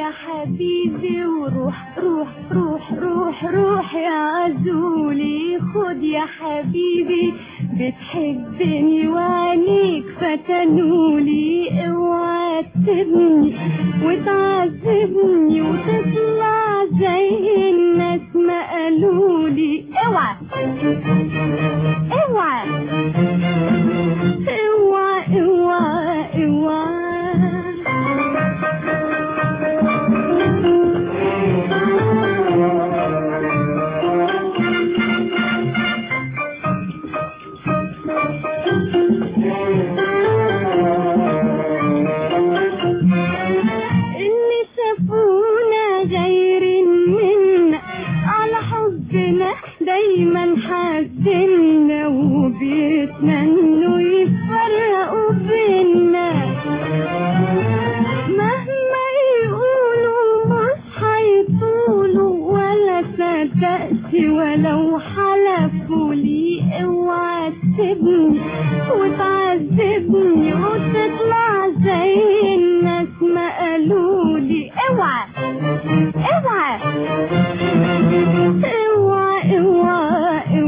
يا حبيبي وروح روح روح روح روح يا عزولي خد يا حبيبي بتحبني وعينيك فتنولي اوعى تسيبني وتعذبني وتطلع زي الناس ما قالولي اوعى اوعى اوعى اوعى اوعى اللي شافونا غير منا على حبنا دايما حاسدنا وبيتمنوا يفرقوا بينا مهما يقولوا مش هيطولوا ولا صدقت ولو حلفوا لي اوعى تسيبني وتعذبني وتطلع زي الناس ما قالولي اوعى اوعى اوعى اوعى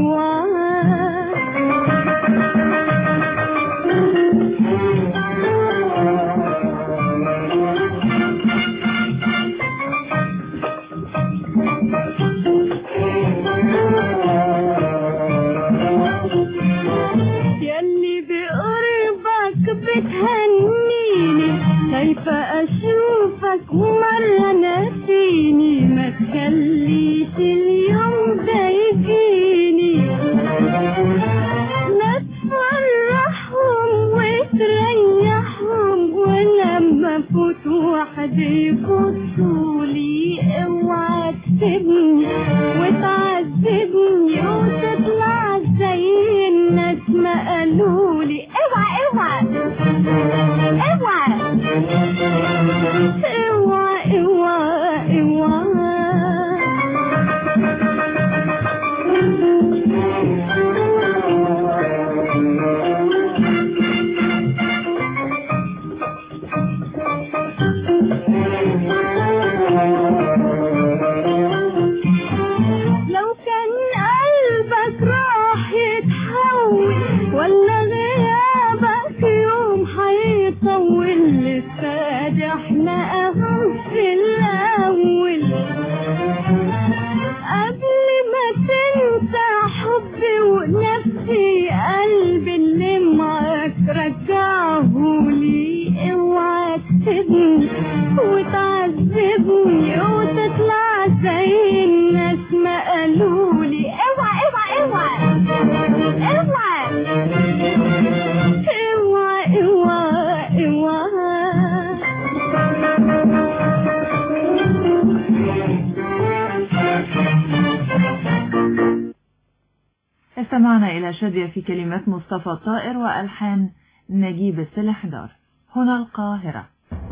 ياللي بقربك بتهنيني خايفة أشوفك مرة ناسيني ما تخليش اليوم ده يجيني لا تفرحهم وتريحهم ولما فوت وحدي يبصولي اوعى تسيبني وتعذبني وتطلع زي الناس ما قالولي اوعى اوعى اوعى اوعى اوعى لو كان قلبك راح يتحول ولا غيابك يوم هيطول لسه ده احنا اهو في الاول قبل ما تنسى حبي ونفسي قلبي اللي معاك رجعهولي اوعى تسيبني وتعذبني وتطلع زي الناس ما قالولي اوعى اوعى اوعى اوعى اوعى اوعى اوعى استمعنا إلى شادية في كلمات مصطفى الطائر وألحان نجيب السلحدار هنا القاهرة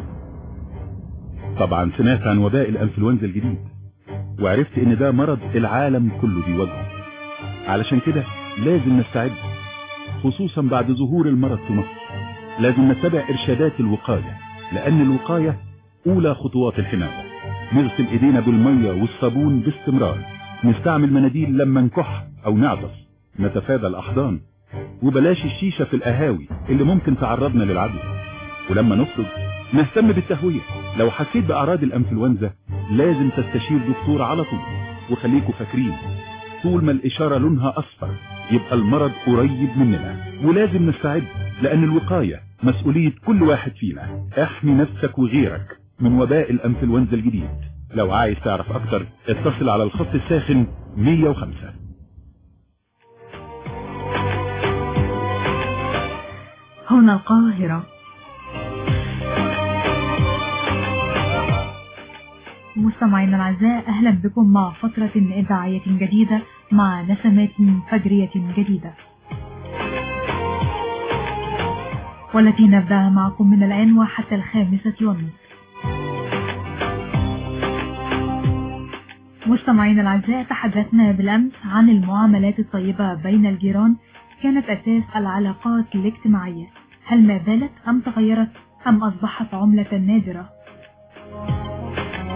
طبعا سمعت عن وباء الانفلونزا الجديد وعرفت ان ده مرض العالم كله بيواجهه علشان كده لازم نستعد خصوصا بعد ظهور المرض في مصر لازم نتبع ارشادات الوقاية لان الوقاية اولى خطوات الحماية نغسل ايدينا بالمية والصابون باستمرار نستعمل مناديل لما نكح او نعطس نتفادى الاحضان وبلاش الشيشة في القهاوي اللي ممكن تعرضنا للعدوى ولما نخرج نهتم بالتهوية لو حسيت بأعراض الأنفلونزا لازم تستشير دكتور على طول وخليكوا فاكرين طول ما الإشارة لونها أصفر يبقى المرض قريب مننا ولازم نستعد لأن الوقاية مسؤولية كل واحد فينا احمي نفسك وغيرك من وباء الأنفلونزا الجديد لو عايز تعرف أكتر اتصل على الخط الساخن 105 هنا القاهرة مستمعينا الأعزاء أهلا بكم مع فترة إذاعية جديدة مع نسمات فجرية جديدة والتي نبدأها معكم من الآن وحتى الخامسة والنصف مستمعينا الأعزاء تحدثنا بالأمس عن المعاملات الطيبة بين الجيران كانت أساس العلاقات الاجتماعية هل ما زالت أم تغيرت أم أصبحت عملة نادرة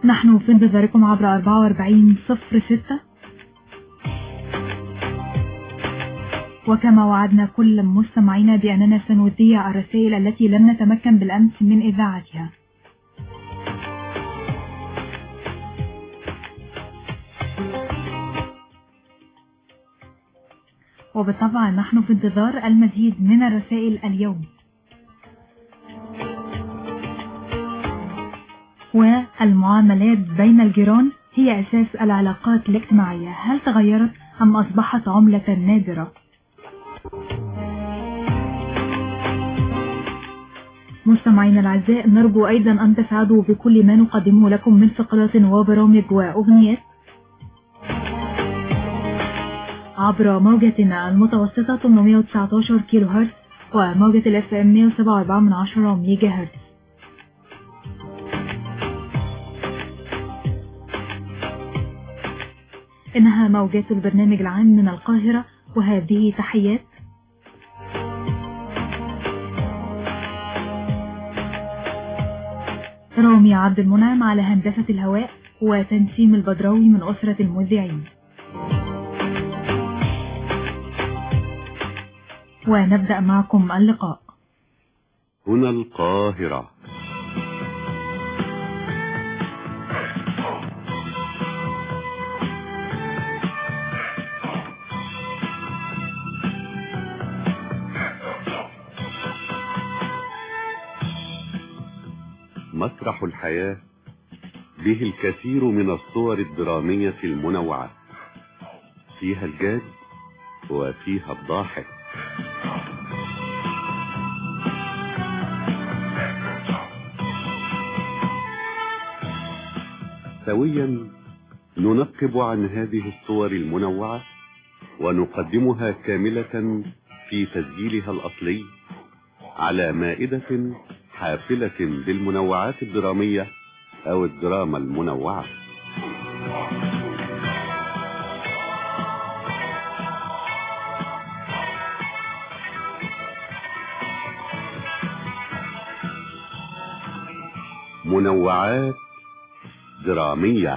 نحن في انتظاركم عبر 44 صفر ستة وكما وعدنا كل مستمعينا بأننا سنذيع الرسائل التي لم نتمكن بالأمس من إذاعتها وبالطبع نحن في انتظار المزيد من الرسائل اليوم والمعاملات بين الجيران هي أساس العلاقات الاجتماعية هل تغيرت أم أصبحت عملة نادرة؟ مستمعينا الأعزاء نرجو أيضا أن تسعدوا بكل ما نقدمه لكم من فقرات وبرامج وأغنيات عبر موجتنا المتوسطة 819 كيلو هرتز وموجة الاف ام 107.4 من عشرة ميجا هرتز إنها موجات البرنامج العام من القاهرة وهذه تحيات رامي عبد المنعم على هندسة الهواء وتنسيم البدراوي من أسرة المذيعين ونبدأ معكم اللقاء هنا القاهرة مسرح الحياة به الكثير من الصور الدرامية المنوعة فيها الجاد وفيها الضاحك سويا ننقب عن هذه الصور المنوعة ونقدمها كاملة في تسجيلها الأصلي على مائدة حافلة بالمنوعات الدرامية أو الدراما المنوعة منوعات درامية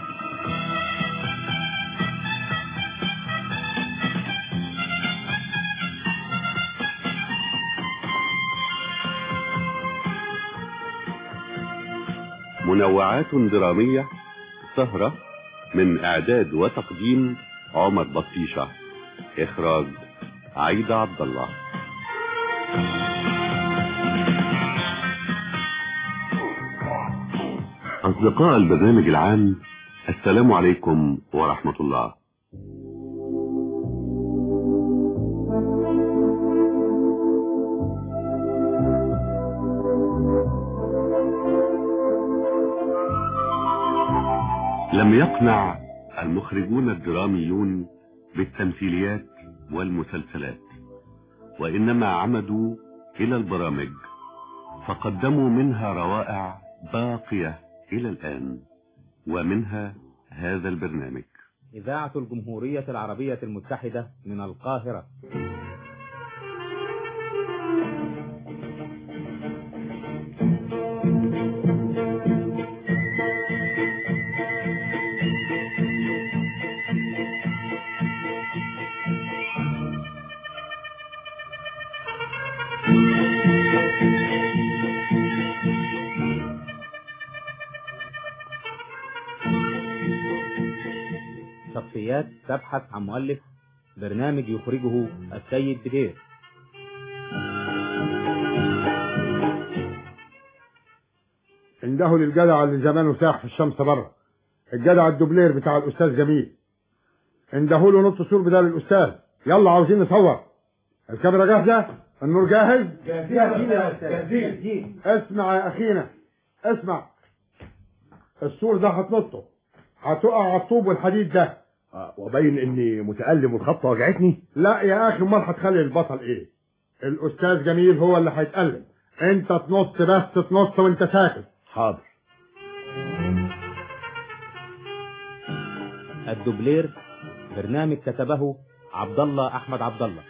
منوعات درامية سهرة من إعداد وتقديم عمر بطيشة إخراج عيدة عبد الله أصدقاء البرنامج العام السلام عليكم ورحمة الله لم يقنع المخرجون الدراميون بالتمثيليات والمسلسلات وإنما عمدوا إلى البرامج فقدموا منها روائع باقية إلى الآن ومنها هذا البرنامج إذاعة الجمهورية العربية المتحدة من القاهرة شخصيات تبحث عن مؤلف برنامج يخرجه السيد بدير انده للجدع اللي زمانه ساح في الشمس بره الجدع الدوبلير بتاع الاستاذ جميل انده له نص سور بدل الاستاذ يلا عاوزين نصور الكاميرا جاهزه النور جاهز جاهزين اسمع يا اخينا اسمع السور ده هتنطه هتقع على الطوب والحديد ده وبين اني متألم والخطة وجعتني لا يا اخي امال هتخلي البطل ايه الاستاذ جميل هو اللي هيتألم انت تنط بس تنط وانت ساكت حاضر الدوبلير برنامج كتبه عبد الله احمد عبد الله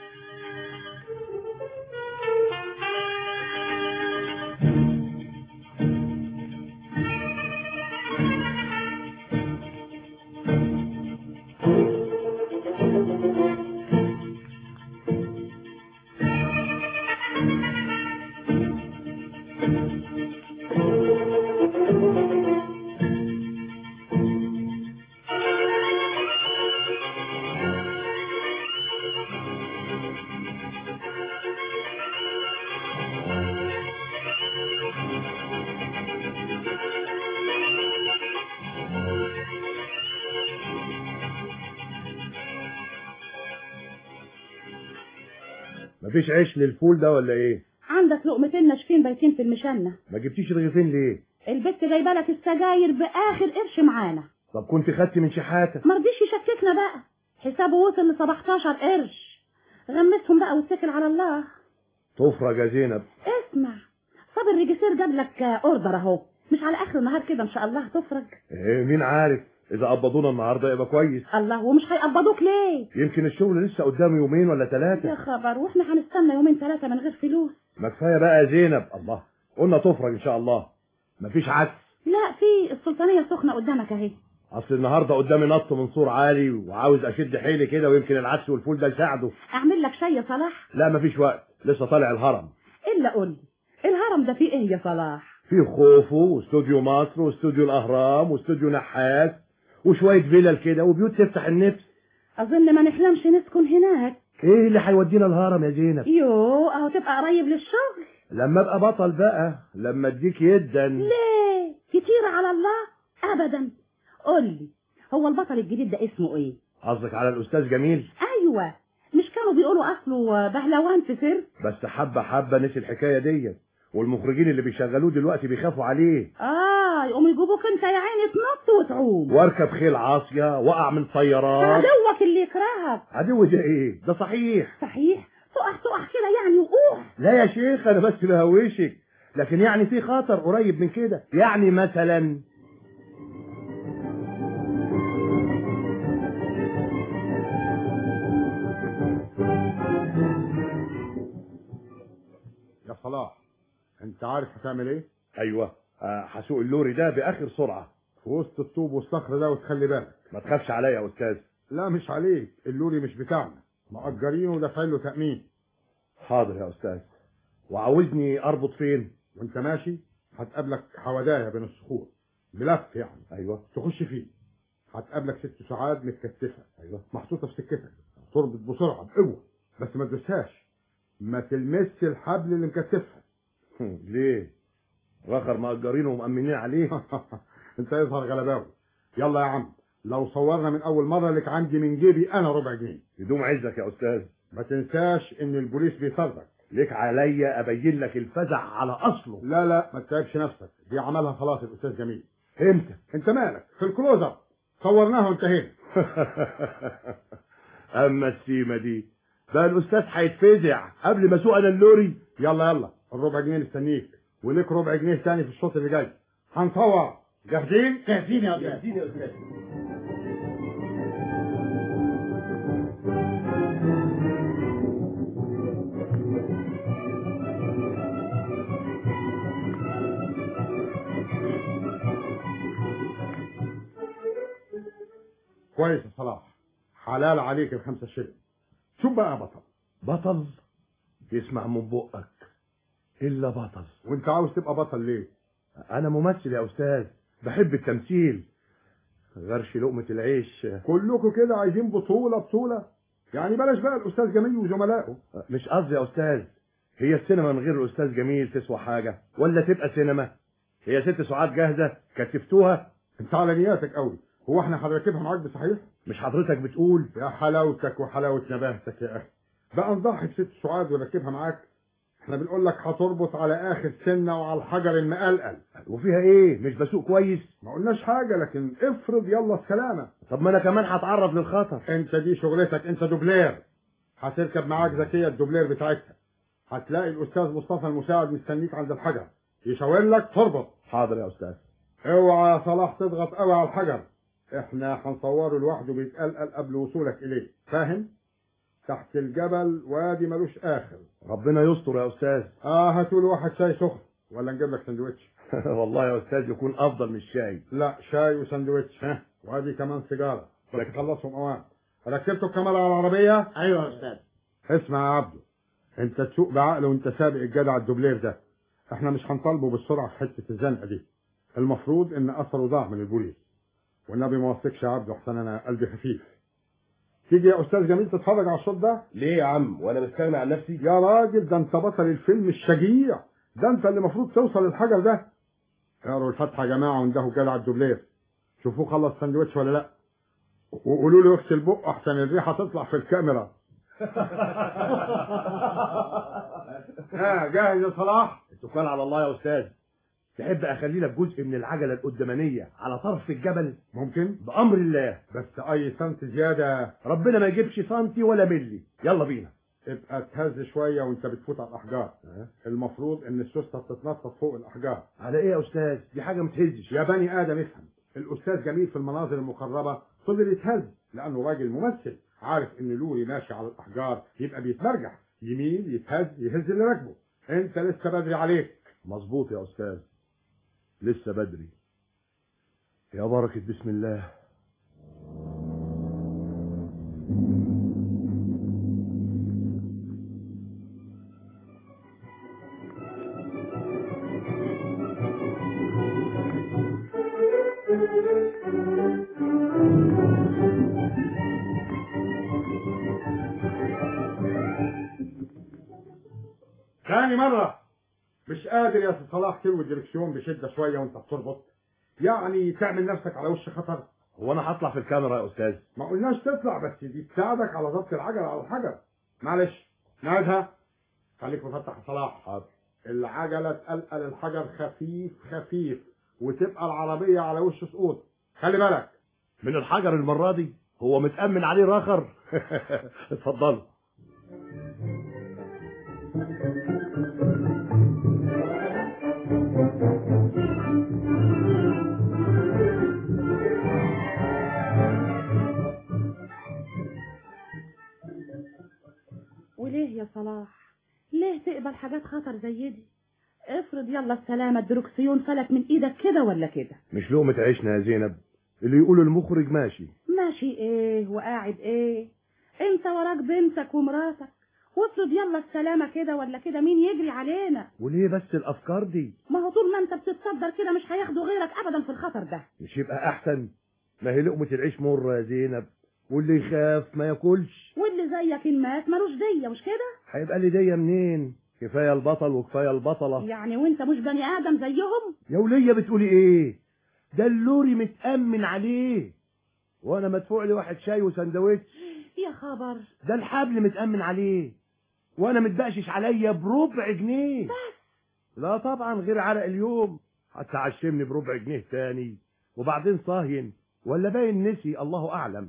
مفيش عيش للفول ده ولا ايه عندك لقمتين ناشفين بايتين في المشنة ما جبتيش رغيفين ليه البت جايبه لك السجاير باخر قرش معانا طب كنت خدتي من شحاته ما رضيش يشككنا بقى حسابه وصل ل 17 قرش غمسهم بقى واتكل على الله تفرج يا زينب اسمع صابر الريجيسير جاب لك اوردر اهو مش على اخر النهار كده ان شاء الله تفرج ايه مين عارف اذا قبضونا النهارده يبقى كويس الله ومش هيقبضوك ليه يمكن الشغل لسه قدامه يومين ولا يا ثلاثه خبر واحنا هنستنى يومين ثلاثه من غير فلوس ما كفايه بقى يا زينب الله قلنا تفرج ان شاء الله مفيش عكس لا في السلطانيه سخنه قدامك اهي اصل النهارده قدامي نط من سور عالي وعاوز اشد حيلي كده ويمكن العدس والفول ده يساعده اعمل لك شاي يا صلاح لا مفيش وقت لسه طالع الهرم الا قول لي الهرم ده فيه ايه يا صلاح في خوفو واستوديو مصر واستوديو الاهرام واستوديو نحاس وشويه فيلل كده وبيوت تفتح النفس اظن ما نحلمش نسكن هناك ايه اللي هيودينا الهرم يا زينب يو اهو تبقى قريب للشغل لما ابقى بطل بقى لما اديك يدا ليه كتير على الله ابدا قول لي هو البطل الجديد ده اسمه ايه قصدك على الاستاذ جميل ايوه مش كانوا بيقولوا اصله بهلوان في سر بس حبه حبه نسي الحكايه دي والمخرجين اللي بيشغلوه دلوقتي بيخافوا عليه اه يقوموا يجيبوك انت يا عيني تنط وتعوم واركب خيل عاصيه واقع من طيارات عدوك اللي يكرهك عدو ده ايه ده صحيح صحيح تقع تقع كده يعني وقوع لا يا شيخ انا بس بهوشك لكن يعني في خطر قريب من كده يعني مثلا يا صلاح انت عارف هتعمل ايه ايوه آه، هسوق اللوري ده باخر سرعه في وسط الطوب والصخر ده وتخلي بالك ما تخافش عليا يا استاذ لا مش عليك اللوري مش بتاعنا مأجرينه ودافعين له تأمين حاضر يا استاذ وعاوزني اربط فين وانت ماشي هتقابلك حودايه بين الصخور ملف يعني ايوه تخش فيه هتقابلك ست ساعات متكتفه ايوه محطوطه في سكتك تربط بسرعه بقوه بس ما تدوسهاش ما تلمسش الحبل اللي مكتفها ليه رخر مأجرينه ومأمنين عليه انت يظهر غلباوي يلا يا عم لو صورنا من اول مره لك عندي من جيبي انا ربع جنيه يدوم عزك يا استاذ ما تنساش ان البوليس بيطاردك ليك عليا ابين لك الفزع على اصله لا لا ما تتعبش نفسك دي عملها خلاص الاستاذ جميل امتى انت مالك في الكلوز اب صورناها وانتهينا اما السيمه دي بقى الاستاذ هيتفزع قبل ما اسوق انا اللوري يلا يلا الربع جنيه مستنيك وليك ربع جنيه تاني في الشوط اللي جاي هنصور جاهزين؟ جاهزين يا استاذ يا استاذ كويس يا صلاح حلال عليك الخمسة شيلين شوف بقى يا بطل بطل يسمع من بقك الا بطل وانت عاوز تبقى بطل ليه؟ انا ممثل يا استاذ بحب التمثيل غرش لقمة العيش كلكم كده عايزين بطولة بطولة يعني بلاش بقى الأستاذ جميل وزملائه مش قصدي يا استاذ هي السينما من غير الاستاذ جميل تسوى حاجة ولا تبقى سينما هي ست ساعات جاهزة كتفتوها انت على نياتك قوي هو احنا هنركبها معاك بصحيح؟ مش حضرتك بتقول يا حلاوتك وحلاوة نباهتك يا أخي بقى نضحي بست سعاد ونركبها معاك احنا بنقول لك هتربط على آخر سنة وعلى الحجر المقلقل وفيها ايه مش بسوق كويس ما قلناش حاجة لكن افرض يلا السلامة طب ما انا كمان هتعرض للخطر انت دي شغلتك انت دوبلير هتركب معاك زكية الدوبلير بتاعتها هتلاقي الأستاذ مصطفى المساعد مستنيك عند الحجر يشاور لك تربط حاضر يا استاذ اوعى يا صلاح تضغط قوي على الحجر احنا هنصوره لوحده بيتقلقل قبل وصولك اليه فاهم تحت الجبل وادي ملوش اخر ربنا يستر يا استاذ اه هاتوا له واحد شاي سخن ولا نجيب لك سندوتش والله يا استاذ يكون افضل من الشاي لا شاي وسندوتش ها وادي كمان سيجاره بس خلصهم اوان ركبتوا الكاميرا على العربيه ايوه يا استاذ اسمع يا عبده انت تسوق بعقل وانت سابق الجدع الدوبلير ده احنا مش هنطالبه بالسرعه في حته الزنقه دي المفروض ان اثره ضاع من البوليس والنبي ما وثقش يا عبده احسن انا قلبي خفيف تيجي يا استاذ جميل تتفرج على الشوط ده ليه يا عم وانا مستغني عن نفسي يا راجل ده انت بطل الفيلم الشجيع ده انت اللي المفروض توصل للحجر ده اقروا الفاتحه يا جماعه واندهوا جدع الدوبلير شوفوه خلص سندوتش ولا لا وقولوا له يغسل بقه احسن الريحه تطلع في الكاميرا ها جاهز يا صلاح التكال على الله يا استاذ تحب اخلي لك جزء من العجله القدامانيه على طرف الجبل ممكن بامر الله بس اي سنت زياده ربنا ما يجيبش سنتي ولا ملي يلا بينا ابقى تهز شويه وانت بتفوت على الاحجار المفروض ان السوسته بتتنطط فوق الاحجار على ايه يا استاذ دي حاجه متهزش يا بني ادم افهم الاستاذ جميل في المناظر المقربه فضل يتهز لانه راجل ممثل عارف ان لوري ماشي على الاحجار يبقى بيتمرجح يميل يتهز يهز اللي راكبه انت لسه بدري عليك مظبوط يا استاذ لسه بدري يا بركه بسم الله تاني مرة مش قادر يا سي صلاح تلوي الدركسيون بشدة شوية وانت بتربط يعني تعمل نفسك على وش خطر هو انا هطلع في الكاميرا يا استاذ ما قلناش تطلع بس دي تساعدك على ضبط العجلة على الحجر معلش نعيدها خليك مفتح يا صلاح حاضر العجلة تقلقل الحجر خفيف خفيف وتبقى العربية على وش سقوط خلي بالك من الحجر المره دي هو متامن عليه راخر اتفضلوا وليه يا صلاح ليه تقبل حاجات خطر زي دي افرض يلا السلامة الدركسيون فلت من ايدك كده ولا كده مش لقمه عيشنا يا زينب اللي يقوله المخرج ماشي ماشي ايه وقاعد ايه انت وراك بنتك ومراتك وافرض يلا السلامة كده ولا كده مين يجري علينا وليه بس الافكار دي ما هو طول ما انت بتتصدر كده مش هياخدوا غيرك ابدا في الخطر ده مش يبقى احسن ما هي لقمه العيش مره يا زينب واللي يخاف ما ياكلش واللي زيك ان مات ملوش دية مش كده هيبقى لي ديه منين كفايه البطل وكفايه البطله يعني وانت مش بني ادم زيهم يا وليه بتقولي ايه ده اللوري متامن عليه وانا مدفوع لي واحد شاي وسندوتش يا خبر ده الحبل متامن عليه وانا متبقشش عليا بربع جنيه لا طبعا غير عرق اليوم هتعشمني بربع جنيه تاني وبعدين صاهين ولا باين نسي الله اعلم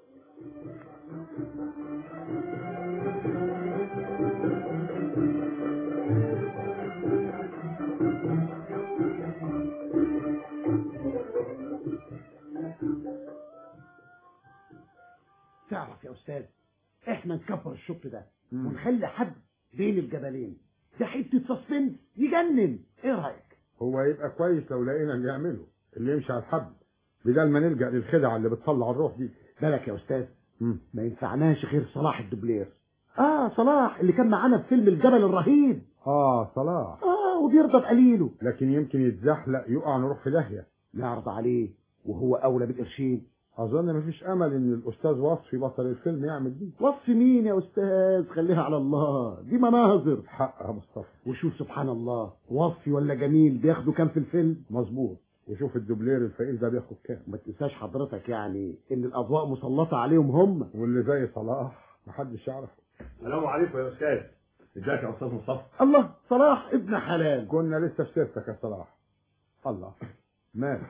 تعرف يا استاذ احنا نكبر الشط ده ونخلي حد بين الجبلين ده حته سسبنس يجنن ايه رايك هو يبقى كويس لو لقينا اللي يعمله اللي يمشي على الحبل بدل ما نلجأ للخدعة اللي بتطلع الروح دي بالك يا استاذ مم. ما ينفعناش غير صلاح الدوبلير اه صلاح اللي كان معانا في فيلم الجبل الرهيب اه صلاح اه وبيرضى بقليله لكن يمكن يتزحلق يقع نروح في داهية نعرض عليه وهو اولى بالقرشين اظن مفيش امل ان الاستاذ وصفي بطل الفيلم يعمل دي وصف مين يا استاذ خليها على الله دي مناظر حق يا مصطفى وشوف سبحان الله وصفي ولا جميل بياخدوا كام في الفيلم مظبوط وشوف الدوبلير الفقير ده بياخد كام ما تنساش حضرتك يعني ان الاضواء مسلطه عليهم هم واللي زي صلاح محدش يعرفه السلام عليكم يا استاذ ازيك يا استاذ مصطفى الله صلاح ابن حلال كنا لسه في سيرتك يا صلاح الله مالك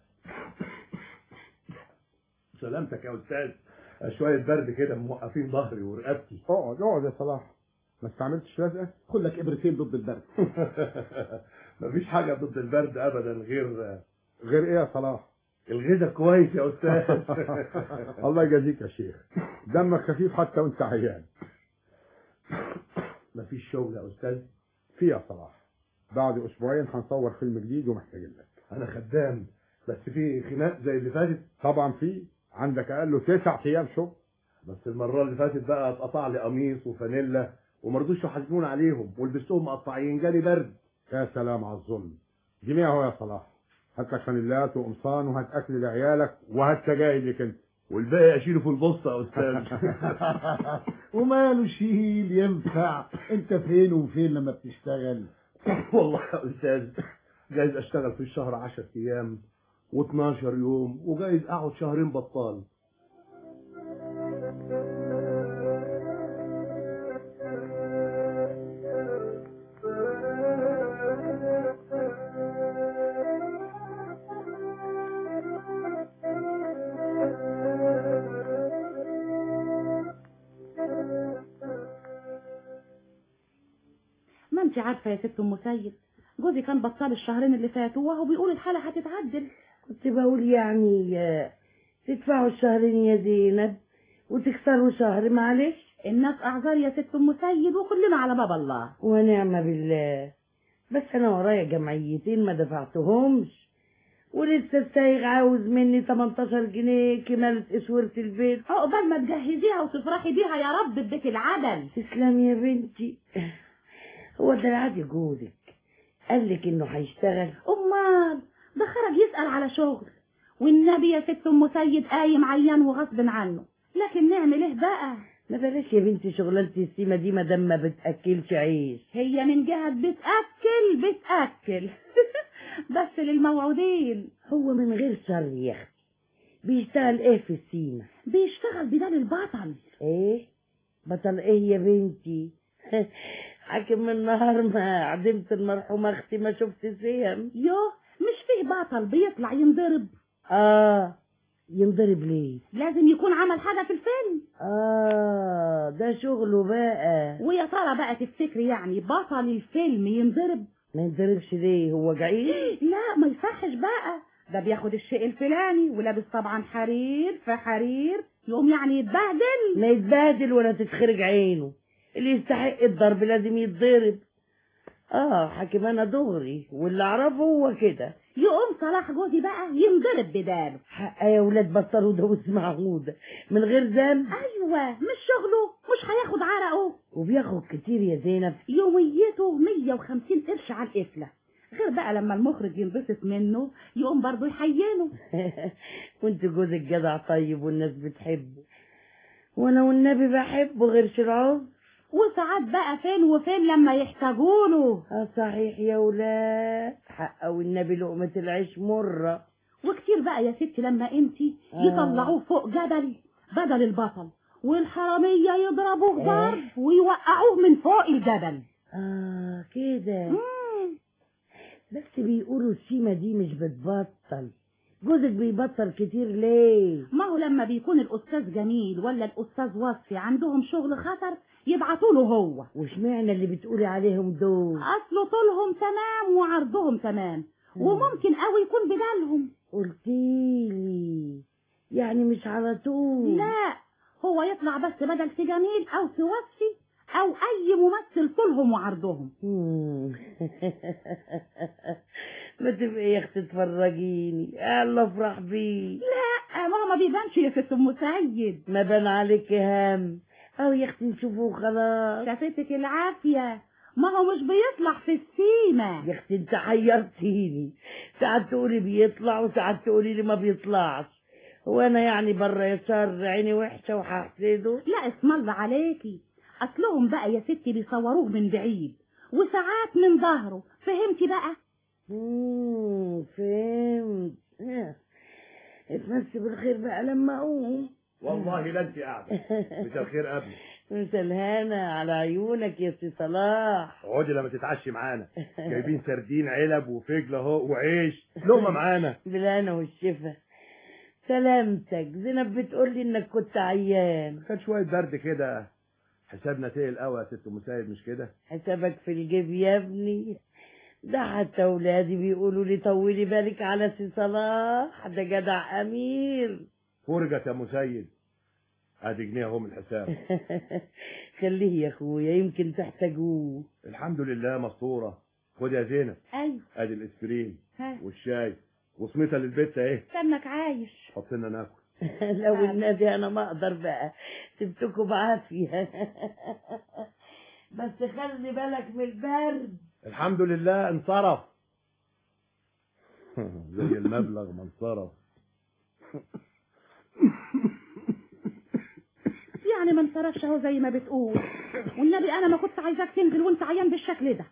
سلامتك يا استاذ شويه برد كده موقفين ظهري ورقبتي اقعد اقعد يا صلاح ما استعملتش لزقه خد لك ابرتين ضد البرد مفيش حاجه ضد البرد ابدا غير غير ايه يا صلاح الغذاء كويس يا استاذ الله يجازيك يا شيخ دمك خفيف حتى وانت عيان مفيش شغل يا استاذ في يا صلاح بعد اسبوعين هنصور فيلم جديد ومحتاجين لك انا خدام بس في خناق زي اللي فاتت طبعا في عندك اقل تسع ايام شغل بس المره اللي فاتت بقى اتقطع لي قميص وفانيلا وما رضوش يحاسبون عليهم ولبستهم مقطعين جالي برد يا سلام على الظلم جميع اهو يا صلاح هات لك فانيلات وقمصان وهات اكل لعيالك وهات سجاير لك انت والباقي اشيله في البوسطه يا استاذ وماله شيل ينفع انت فين وفين لما بتشتغل والله يا استاذ جايز اشتغل في الشهر 10 ايام و12 يوم وجايز اقعد شهرين بطال انت عارفه يا ست ام سيد جوزي كان بطال الشهرين اللي فاتوا وهو بيقول الحاله هتتعدل كنت بقول يعني آه، تدفعوا الشهرين يا زينب وتكسروا شهر معلش الناس اعذار يا ست ام سيد وكلنا على باب الله ونعم بالله بس انا ورايا جمعيتين ما دفعتهمش ولسه السايغ عاوز مني 18 جنيه كمالة اسورة البيت عقبال ما تجهزيها وتفرحي بيها يا رب ببيت العدل تسلم يا بنتي هو ده العادي جوزك قال لك انه هيشتغل امال ده خرج يسال على شغل والنبي يا ست ام سيد قايم عيان وغصب عنه لكن نعمل ايه بقى ما بلاش يا بنتي شغلانة السيمة دي ما دام ما بتاكلش عيش هي من جهه بتاكل بتاكل بس للموعودين هو من غير شر يا اختي بيشتغل ايه في السيمة بيشتغل بدال البطل ايه بطل ايه يا بنتي حاكم النهار ما عدمت المرحومة اختي ما شفت سيم يوه مش فيه بطل بيطلع ينضرب اه ينضرب ليه لازم يكون عمل حاجه في الفيلم اه ده شغله بقى ويا ترى بقى تفتكري يعني بطل الفيلم ينضرب ما ينضربش ليه هو جعيد لا ما يصحش بقى ده بياخد الشيء الفلاني ولابس طبعا حرير في حرير يقوم يعني يتبهدل ما يتبهدل ولا تتخرج عينه اللي يستحق الضرب لازم يتضرب اه حاكم انا دغري واللي اعرفه هو كده يقوم صلاح جوزي بقى ينضرب بداله حق يا ولاد بطلوا دوس معهودة من غير ذنب ايوه مش شغله مش هياخد عرقه وبياخد كتير يا زينب يوميته 150 قرش على القفله غير بقى لما المخرج ينبسط منه يقوم برضه يحينه وانت جوزك جدع طيب والناس بتحبه وانا والنبي بحبه غير شرعه وساعات بقى فين وفين لما يحتاجوله اه صحيح يا ولاد حق والنبي لقمة العيش مرة وكتير بقى يا ستي لما انتي آه. يطلعوه فوق جبل بدل البطل والحرامية يضربوه إيه؟ ضرب ويوقعوه من فوق الجبل اه كده مم. بس بيقولوا السيمة دي مش بتبطل جوزك بيبطل كتير ليه ما هو لما بيكون الأستاذ جميل ولا الأستاذ وصفي عندهم شغل خطر يبعتوا له هو واشمعنى اللي بتقولي عليهم دول أصله طولهم تمام وعرضهم تمام وممكن قوي يكون بدالهم قلتيلي يعني مش على طول لا هو يطلع بس بدل في جميل أو في وصفي أو أي ممثل طولهم وعرضهم مم. ما تبقي يا اختي تفرجيني الله افرح بيه لا ما هو ما بيبانش يا ست أم سيد ما بان عليك هم او يا اختي نشوفه خلاص شافتك العافية ما هو مش بيطلع في السيمة يا اختي انت حيرتيني ساعات تقولي بيطلع وساعات تقولي لي ما بيطلعش هو انا يعني بره يا شر عيني وحشه وهحسده لا اسم الله عليكي اصلهم بقى يا ستي بيصوروه من بعيد وساعات من ظهره فهمتي بقى امم فهمت اه. اتمسي بالخير بقى لما اقوم والله لا انت قاعده مساء الخير قبل مسا الهنا على عيونك يا سي صلاح اقعدي لما تتعشي معانا جايبين سردين علب وفجل اهو وعيش لقمه معانا بالهنا والشفا سلامتك زينب بتقول لي انك كنت عيان كان شويه برد كده حسابنا تقل قوي يا ست مساعد مش كده حسابك في الجيب يا ابني ده حتى ولادي بيقولوا لي طولي بالك على سي صلاح ده جدع امير فرجت يا مسيد ادي جنيه اهو من الحساب خليه يا اخويا يمكن تحتاجوه الحمد لله مسطوره خد يا زينب ايوه ادي الاسبرين ها والشاي وسميتها للبيت اهي استنك عايش حط لنا ناكل لو النبي انا ما اقدر بقى سبتكوا بعافيه بس خلي بالك من البرد الحمد لله انصرف زي المبلغ ما انصرف يعني ما انصرفش اهو زي ما بتقول والنبي انا ما كنت عايزاك تنزل وانت عيان بالشكل ده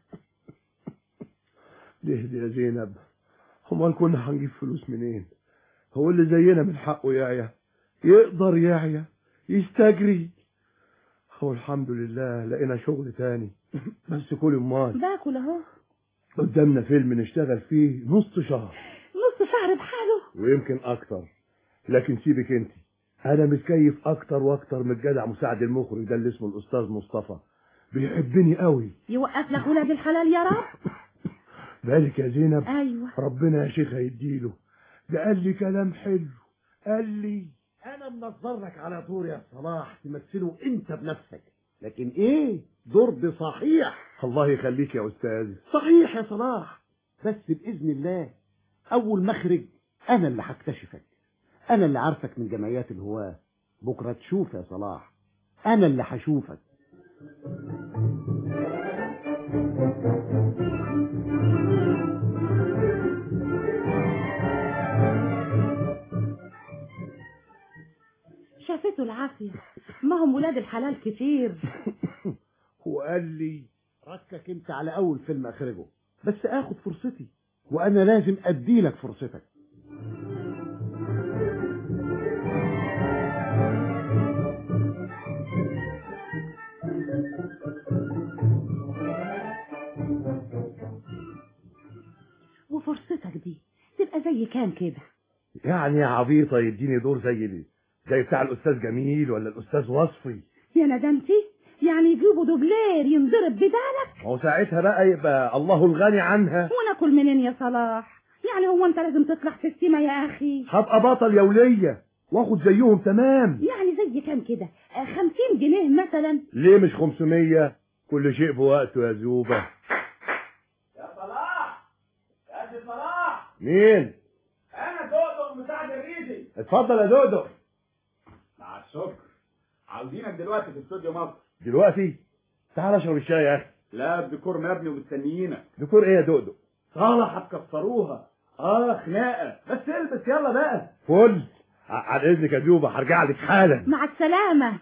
ليه يا زينب امال كنا هنجيب فلوس منين هو اللي زينا من حقه يعيا يقدر يعيا يستجري هو الحمد لله لقينا شغل تاني بس كل امال باكل اهو قدامنا فيلم نشتغل فيه نص شهر نص شهر بحاله ويمكن اكتر لكن سيبك انت انا متكيف اكتر واكتر من الجدع مساعد المخرج ده اللي اسمه الاستاذ مصطفى بيحبني قوي يوقف لك ولاد الحلال يا رب بالك يا زينب ايوه ربنا يا شيخ هيديله ده قال لي كلام حلو قال لي انا منظر لك على دور يا صلاح تمثله انت بنفسك لكن ايه ضرب صحيح الله يخليك يا استاذ صحيح يا صلاح بس باذن الله اول مخرج انا اللي هكتشفك انا اللي عارفك من جمعيات الهواه بكره تشوف يا صلاح انا اللي هشوفك شافته العافيه ما هم ولاد الحلال كتير وقال لي ركك انت على اول فيلم اخرجه بس اخد فرصتي وانا لازم اديلك فرصتك وفرصتك دي تبقى زي كان كده يعني يا عبيطه يديني دور زي اللي زي بتاع الاستاذ جميل ولا الاستاذ وصفي يا ندمتي يعني يجيبوا دوبلير ينضرب بدالك ما هو ساعتها بقى يبقى الله الغني عنها وناكل منين يا صلاح يعني هو انت لازم تطلع في السيما يا اخي هبقى بطل يا وليه واخد زيهم تمام يعني زي كام كده آه، خمسين جنيه مثلا ليه مش 500 كل شيء بوقته يا زوبه يا صلاح يا أخي صلاح مين أنا دودو مساعد الريزي اتفضل يا دودو مع الشكر عاوزينك دلوقتي في استوديو مصر دلوقتي تعال اشرب الشاي يا اخي لا الديكور مبني ومستنيينك دكتور ايه يا دودو صالح هتكسروها اه خناقه بس البس يلا بقى فل ع- على اذنك يا زوبه هرجع لك حالا مع السلامة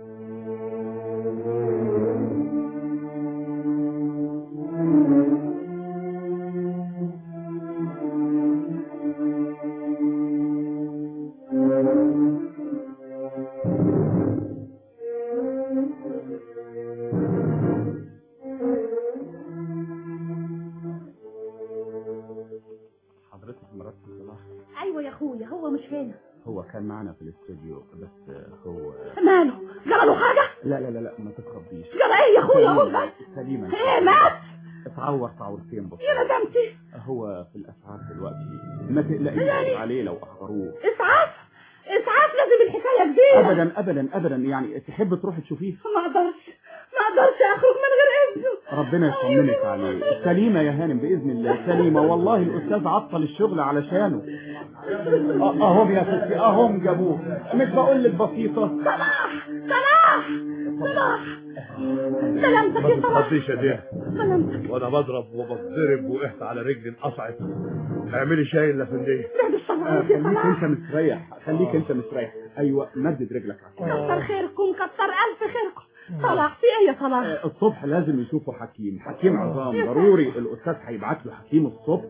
حضرتك مرات صلاح ايوه يا اخويا هو مش هنا هو كان معنا في الاستوديو بس هو ماله جراله حاجة لا لا لا لا ما تتخضيش جرى ايه يا اخويا هو سليما ايه مات اتعور تعورتين بس يا ندمتي هو في الاسعار دلوقتي ما تقلقيش عليه لو اخبروه اسعاف اسعاف لازم الحكاية كبيرة ابدا ابدا ابدا يعني تحب تروح تشوفيه ما اقدرش ما اقدرش اخرج من غير اذنه ربنا يطمنك عليه سليمة يا هانم بإذن الله سليمة والله الأستاذ عطل الشغل علشانه أ- أهم يا ستي أهم جابوه مش بقول لك بسيطة صلاح صلاح صلاح سلامتك يا ما صلاح تتخضيش يا ديه سلامتك وانا بضرب وبتضرب وقعت على رجلي انقطعت اعملي شاي الافنديه بعد الشر آه، عليك يا خليك صلاح أنت مستريح خليك أنت مستريح أيوة مدد رجلك عشان كتر خيركم كتر الف خيركم صلاح في ايه يا صلاح آه، الصبح لازم يشوفوا حكيم حكيم عظام ضروري الأستاذ هيبعت له حكيم الصبح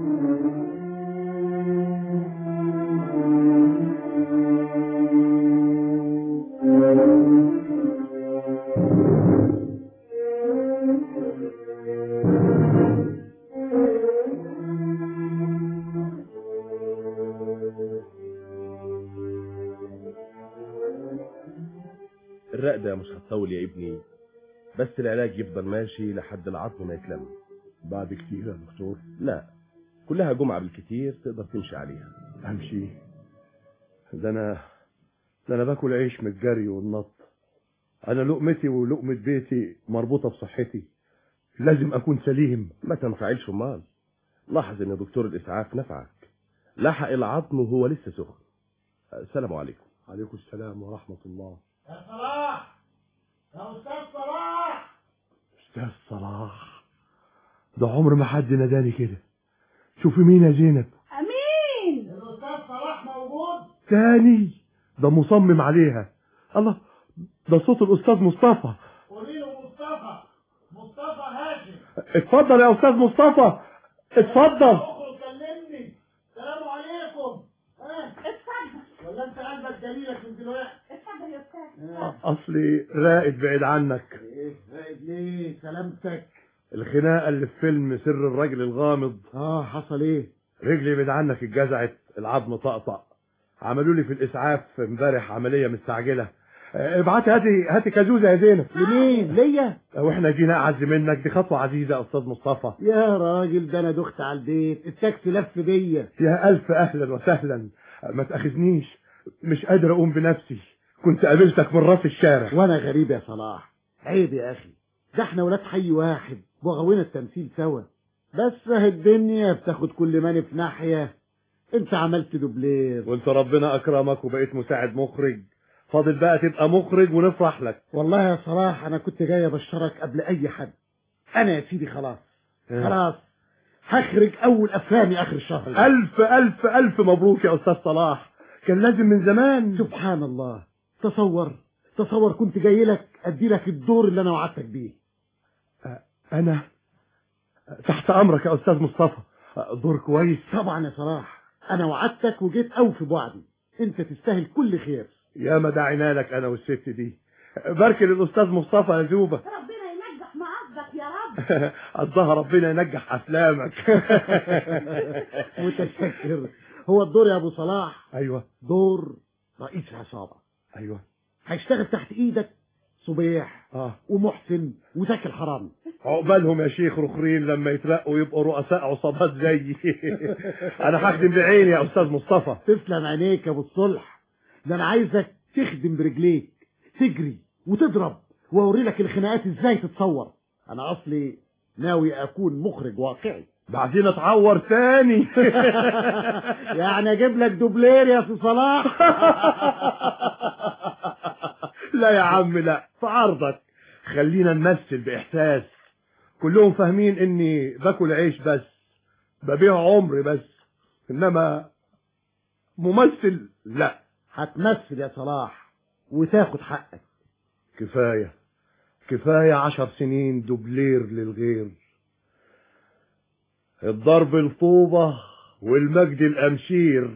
الرقدة مش هتطول يا ابني بس العلاج يفضل ماشي لحد العظم ما يتلم بعد كتير يا دكتور لا كلها جمعة بالكتير تقدر تمشي عليها امشي ده انا ده انا باكل عيش من الجري والنط انا لقمتي ولقمة بيتي مربوطة بصحتي لازم اكون سليم ما تنفعلش امال لاحظ ان دكتور الاسعاف نفعك لحق العظم وهو لسه سخن السلام عليكم عليكم السلام ورحمة الله يا صلاح يا استاذ صلاح استاذ صلاح ده عمر ما حد ناداني كده شوفي مين يا زينب امين الاستاذ صلاح موجود تاني ده مصمم عليها الله ده صوت الاستاذ مصطفى قولي له مصطفى مصطفى هاشم اتفضل يا استاذ مصطفى اتفضل اخرج كلمني السلام عليكم ها اتفضل ولا انت قلبك جميلك من دلوقتي اتفضل يا استاذ اصلي راقد بعيد عنك ايه راقد ليه سلامتك الخناقه اللي في فيلم سر الرجل الغامض اه حصل ايه رجلي بعيد عنك اتجزعت العظم طقطق عملوا لي في الاسعاف امبارح عمليه مستعجله ابعتي هاتي هاتي كازوزه يا زينب لمين ليا واحنا جينا اعز منك دي خطوه عزيزه يا استاذ مصطفى يا راجل ده انا دخت على البيت التاكسي لف بيا يا الف اهلا وسهلا ما تاخذنيش مش قادر اقوم بنفسي كنت قابلتك من راس الشارع وانا غريب يا صلاح عيب يا اخي ده احنا ولاد حي واحد وغوينا التمثيل سوا بس اهي الدنيا بتاخد كل ماني في ناحيه انت عملت دوبلير وانت ربنا اكرمك وبقيت مساعد مخرج فاضل بقى تبقى مخرج ونفرح لك والله يا صلاح انا كنت جاي ابشرك قبل اي حد انا يا سيدي خلاص خلاص هخرج اول افلامي اخر الشهر ده. الف الف الف مبروك يا استاذ صلاح كان لازم من زمان سبحان الله تصور تصور كنت جاي لك ادي لك الدور اللي انا وعدتك بيه انا تحت امرك يا استاذ مصطفى دور كويس طبعا يا صلاح انا وعدتك وجيت اوفي بوعدي انت تستاهل كل خير يا ما دعينا لك انا والست دي بارك للاستاذ مصطفى يا زوبه ربنا ينجح معاذك يا رب قضاها ربنا ينجح افلامك متشكر هو الدور يا ابو صلاح ايوه دور رئيس عصابه ايوه هيشتغل تحت ايدك صبيح اه ومحسن وزكي الحرامي عقبالهم يا شيخ رخرين لما يترقوا يبقوا رؤساء عصابات زيي انا هخدم بعيني يا استاذ مصطفى تسلم عينيك يا ابو الصلح ده انا عايزك تخدم برجليك تجري وتضرب واوري لك الخناقات ازاي تتصور انا اصلي ناوي اكون مخرج واقعي بعدين اتعور تاني يعني اجيب لك دوبلير يا سي صلاح لا يا عم لا في عرضك خلينا نمثل باحساس كلهم فاهمين اني باكل عيش بس ببيع عمري بس انما ممثل لا هتمثل يا صلاح وتاخد حقك كفايه كفايه عشر سنين دوبلير للغير الضرب الطوبه والمجد الامشير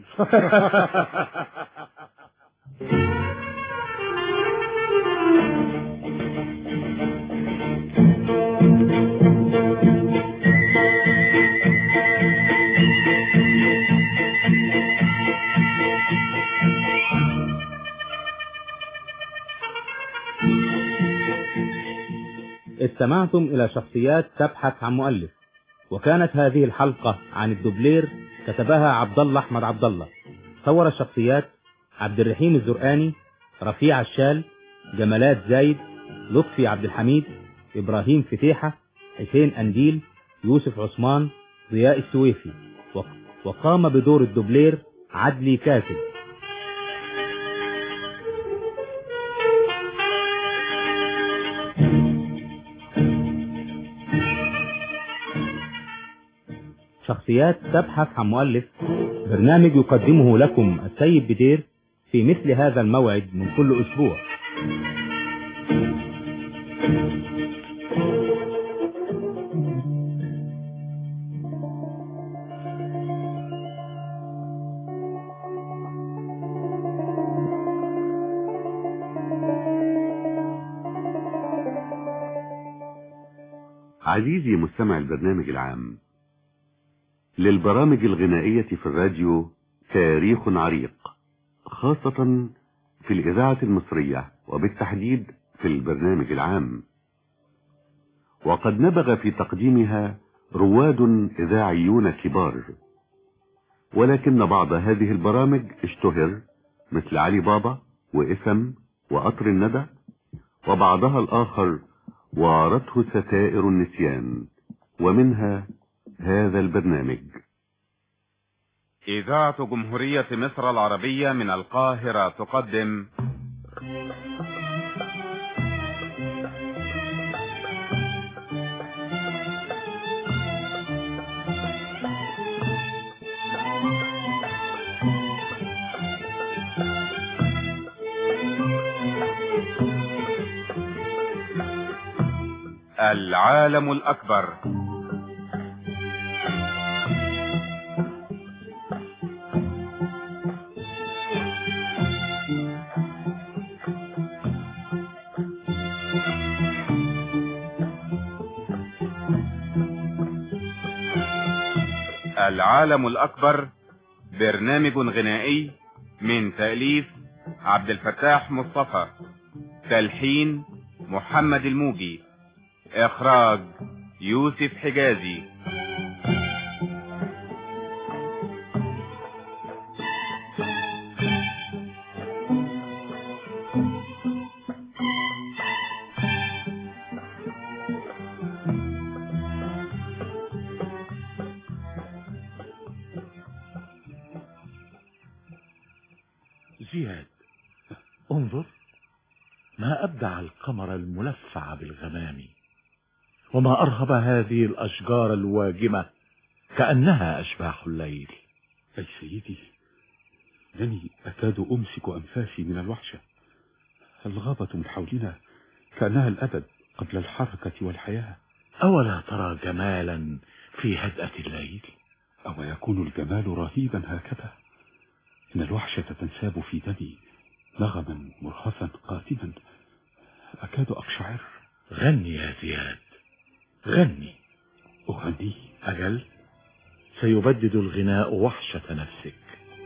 استمعتم إلى شخصيات تبحث عن مؤلف وكانت هذه الحلقة عن الدوبلير كتبها عبد الله أحمد عبد الله صور الشخصيات عبد الرحيم الزرقاني رفيع الشال جمالات زايد لطفي عبد الحميد إبراهيم فتيحة حسين أنديل يوسف عثمان ضياء السويفي وق- وقام بدور الدوبلير عدلي كاتب شخصيات تبحث عن مؤلف برنامج يقدمه لكم السيد بدير في مثل هذا الموعد من كل أسبوع عزيزي مستمع البرنامج العام للبرامج الغنائية في الراديو تاريخ عريق خاصة في الإذاعة المصرية وبالتحديد في البرنامج العام وقد نبغ في تقديمها رواد إذاعيون كبار ولكن بعض هذه البرامج اشتهر مثل علي بابا وإسم وقطر الندى وبعضها الآخر وارته ستائر النسيان ومنها هذا البرنامج إذاعة جمهورية مصر العربية من القاهرة تقدم العالم الأكبر العالم الأكبر برنامج غنائي من تأليف عبد الفتاح مصطفى تلحين محمد الموجي إخراج يوسف حجازي زياد انظر ما أبدع القمر الملفع بالغمام وما أرهب هذه الأشجار الواجمة كأنها أشباح الليل أي سيدي إنني أكاد أمسك أنفاسي من الوحشة الغابة من حولنا كأنها الأبد قبل الحركة والحياة أولا ترى جمالا في هدأة الليل أو يكون الجمال رهيبا هكذا إن الوحشة تنساب في دمي نغما مرهفا قاتما أكاد أقشعر غني يا زياد غني أغني أجل سيبدد الغناء وحشة نفسك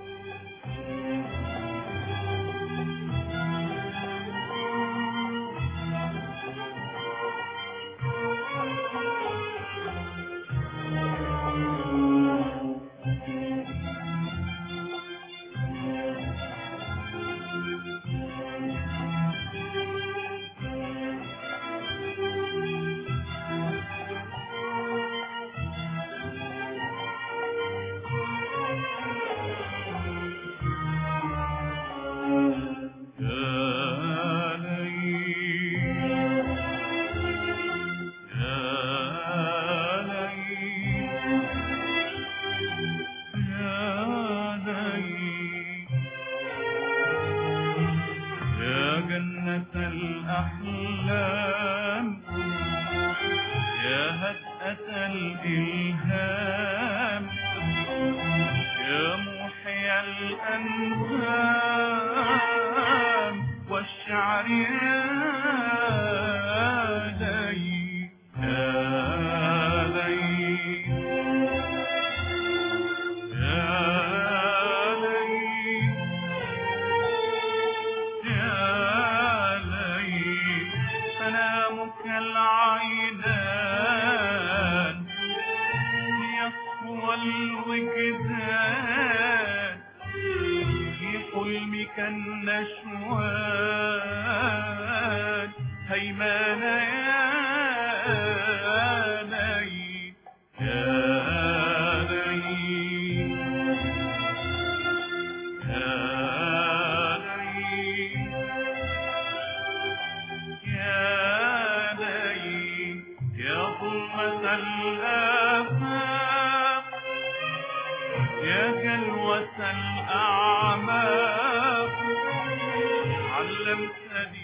يا جنة الأحلام يا هدأة الإلهام يا محيي الأنهام والشعر يا لي يا لي يا لي يا لي سلامك العينان يصفو الوجدان في حلمك النشوان هيمان يا لي يا لي يا لي يا لي يا ظلمة الآفاق يا جلوة الأعماق علمتني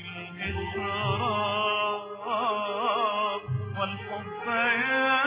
الإشراق والحب يا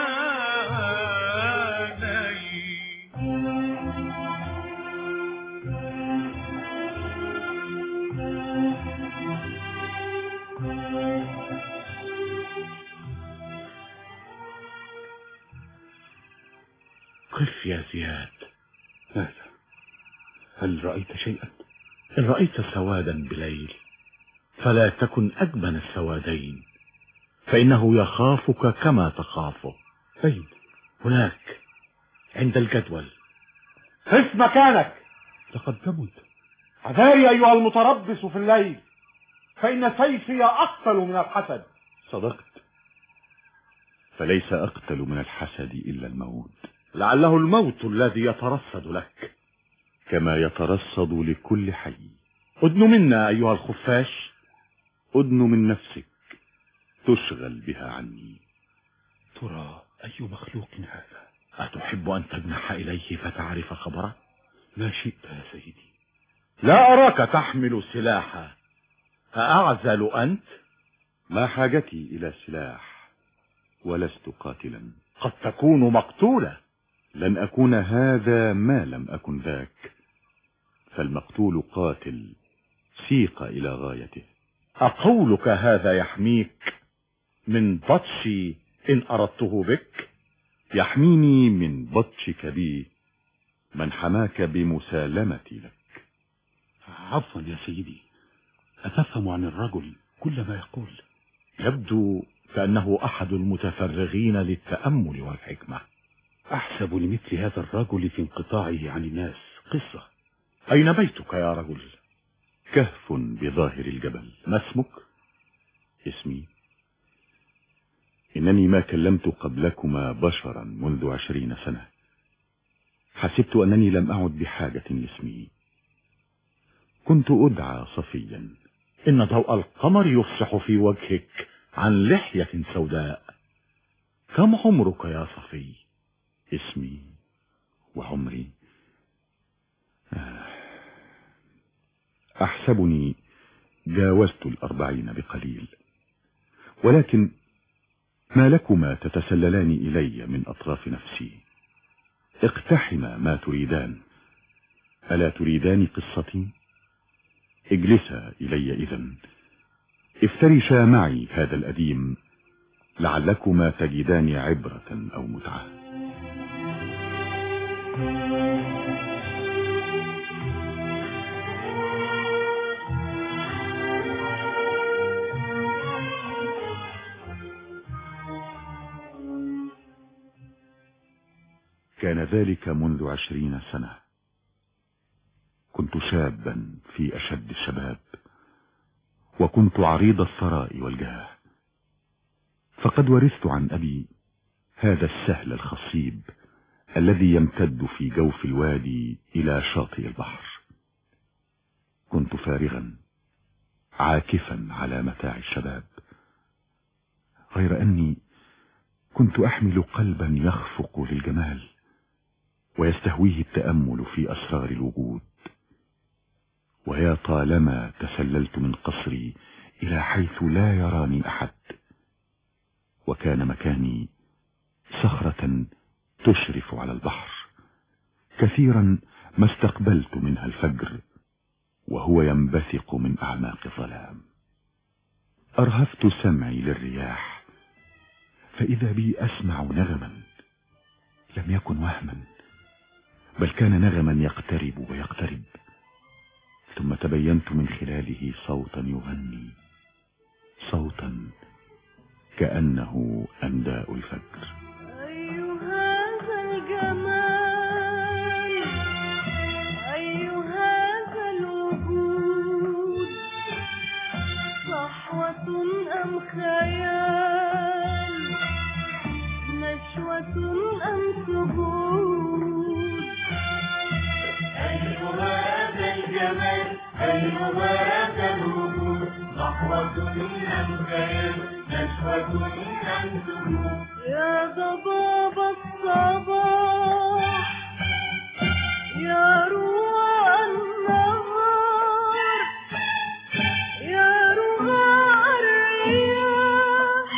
قف يا زياد ماذا هل رأيت شيئا إن رأيت سوادا بليل فلا تكن أجبن السوادين فإنه يخافك كما تخافه أين هناك عند الجدول خف مكانك تقدمت عذاري أيها المتربص في الليل فإن سيفي أقتل من الحسد صدقت فليس أقتل من الحسد إلا الموت لعله الموت الذي يترصد لك كما يترصد لكل حي أدن منا أيها الخفاش أدن من نفسك تشغل بها عني ترى أي مخلوق هذا أتحب أن تجنح إليه فتعرف خبره ما شئت يا سيدي لا أراك تحمل سلاحا أأعزل أنت ما حاجتي إلى سلاح ولست قاتلا قد تكون مقتولا لن أكون هذا ما لم أكن ذاك فالمقتول قاتل سيق إلى غايته أقولك هذا يحميك من بطشي إن أردته بك يحميني من بطشك بي من حماك بمسالمتي لك عفوا يا سيدي أتفهم عن الرجل كل ما يقول يبدو كأنه أحد المتفرغين للتأمل والحكمة أحسب لمثل هذا الرجل في انقطاعه عن الناس قصة أين بيتك يا رجل كهف بظاهر الجبل ما اسمك اسمي إنني ما كلمت قبلكما بشرا منذ عشرين سنة حسبت أنني لم أعد بحاجة لاسمي كنت أدعى صفيا إن ضوء القمر يفسح في وجهك عن لحية سوداء كم عمرك يا صفي اسمي وعمري أحسبني جاوزت الأربعين بقليل ولكن ما لكما تتسللان إلي من أطراف نفسي اقتحما ما تريدان ألا تريدان قصتي اجلسا إلي إذن افترشا معي هذا الأديم لعلكما تجدان عبرة أو متعة كان ذلك منذ عشرين سنة كنت شابا في أشد الشباب وكنت عريض الثراء والجاه فقد ورثت عن أبي هذا السهل الخصيب الذي يمتد في جوف الوادي إلى شاطئ البحر كنت فارغا عاكفا على متاع الشباب غير أني كنت أحمل قلبا يخفق للجمال ويستهويه التأمل في أسرار الوجود ويا طالما تسللت من قصري إلى حيث لا يراني أحد وكان مكاني صخرة تشرف على البحر كثيرا ما استقبلت منها الفجر وهو ينبثق من أعماق الظلام أرهفت سمعي للرياح فإذا بي أسمع نغما لم يكن وهما بل كان نغما يقترب ويقترب ثم تبينت من خلاله صوتا يغني صوتا كأنه أنداء الفجر أي هذا الجمال أي هذا الوجود صحوة أم خيال نشوة أم سهود أي هذا الجمال أي هذا الوجود صحوة أم خيال نشوة أم سهود يا ضباب الصباح يا روى النهار يا رواء الرياح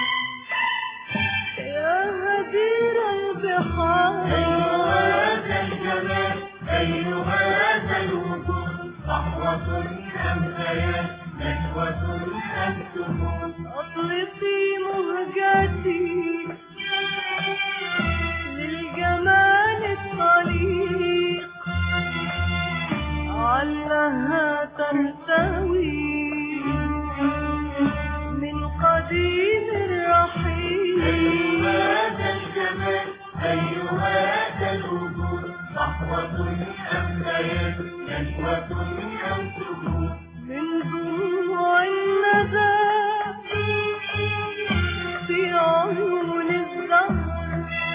يا هدير البحار هذا الجمال أي هذا الوجود صحوة أم خيال نشوة أم سهود أطلقي مهجتي للجمال الطليق علها ترتوي من قديم الرحيل هذا الجمال أي هذا الوجود صحوة أم خيال نشوة أم سهود من دموع الندى في عيون الزهر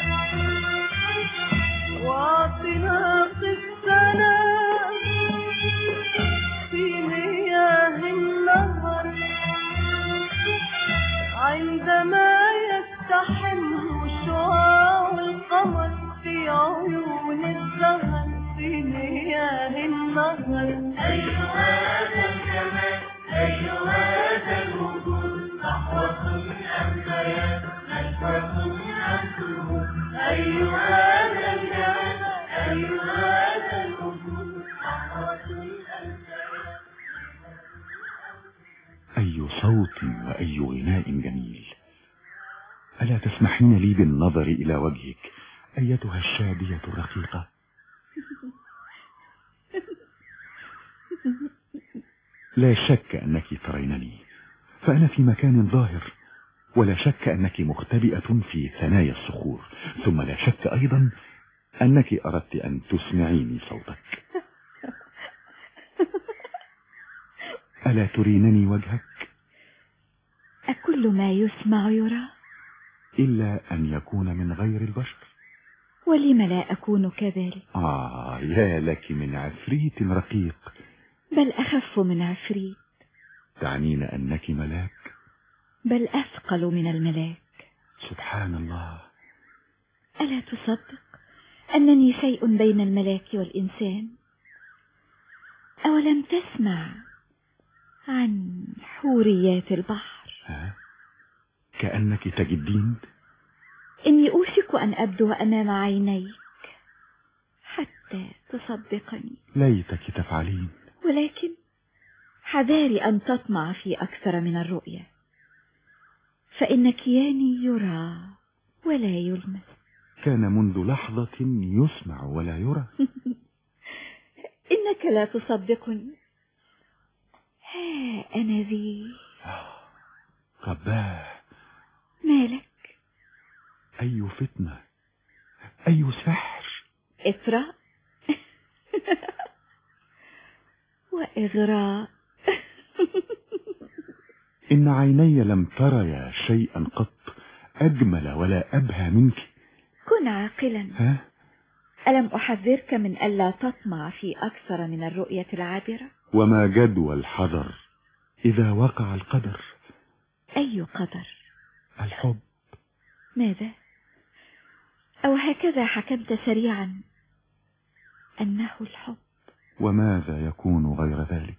واعتناق السنة في مياه النهر عندما يستحم شعاع القمر في عيون الزهر في مياه النهر أي هذا الجمال أي هذا الوجود صحوة أم خيال نشوة أم سهود أي هذا الجمال أي هذا الوجود صحوة أم خيال أي صوت وأي غناء جميل ألا تسمحين لي بالنظر إلى وجهك أيتها الشادية الرقيقة لا شك أنك ترينني فأنا في مكان ظاهر ولا شك أنك مختبئة في ثنايا الصخور ثم لا شك أيضا أنك أردت أن تسمعيني صوتك ألا ترينني وجهك أكل ما يسمع يرى إلا أن يكون من غير البشر ولم لا أكون كذلك آه يا لك من عفريت رقيق بل أخف من عفريت تعنين أنك ملاك بل أثقل من الملاك سبحان الله ألا تصدق أنني شيء بين الملاك والإنسان أولم تسمع عن حوريات البحر ها؟ كأنك تجدين إني أوشك أن أبدو أمام عينيك حتى تصدقني ليتك تفعلين ولكن حذاري أن تطمع في أكثر من الرؤية فإن كياني يرى ولا يلمس كان منذ لحظة يسمع ولا يرى إنك لا تصدقني ها أنا ذي رباه مالك أي فتنة أي سحر إثراء وإغراء إن عيني لم تريا شيئا قط أجمل ولا أبهى منك كن عاقلا ها؟ ألم أحذرك من ألا تطمع في أكثر من الرؤية العابرة وما جدوى الحذر إذا وقع القدر أي قدر الحب ماذا أو هكذا حكمت سريعا أنه الحب وماذا يكون غير ذلك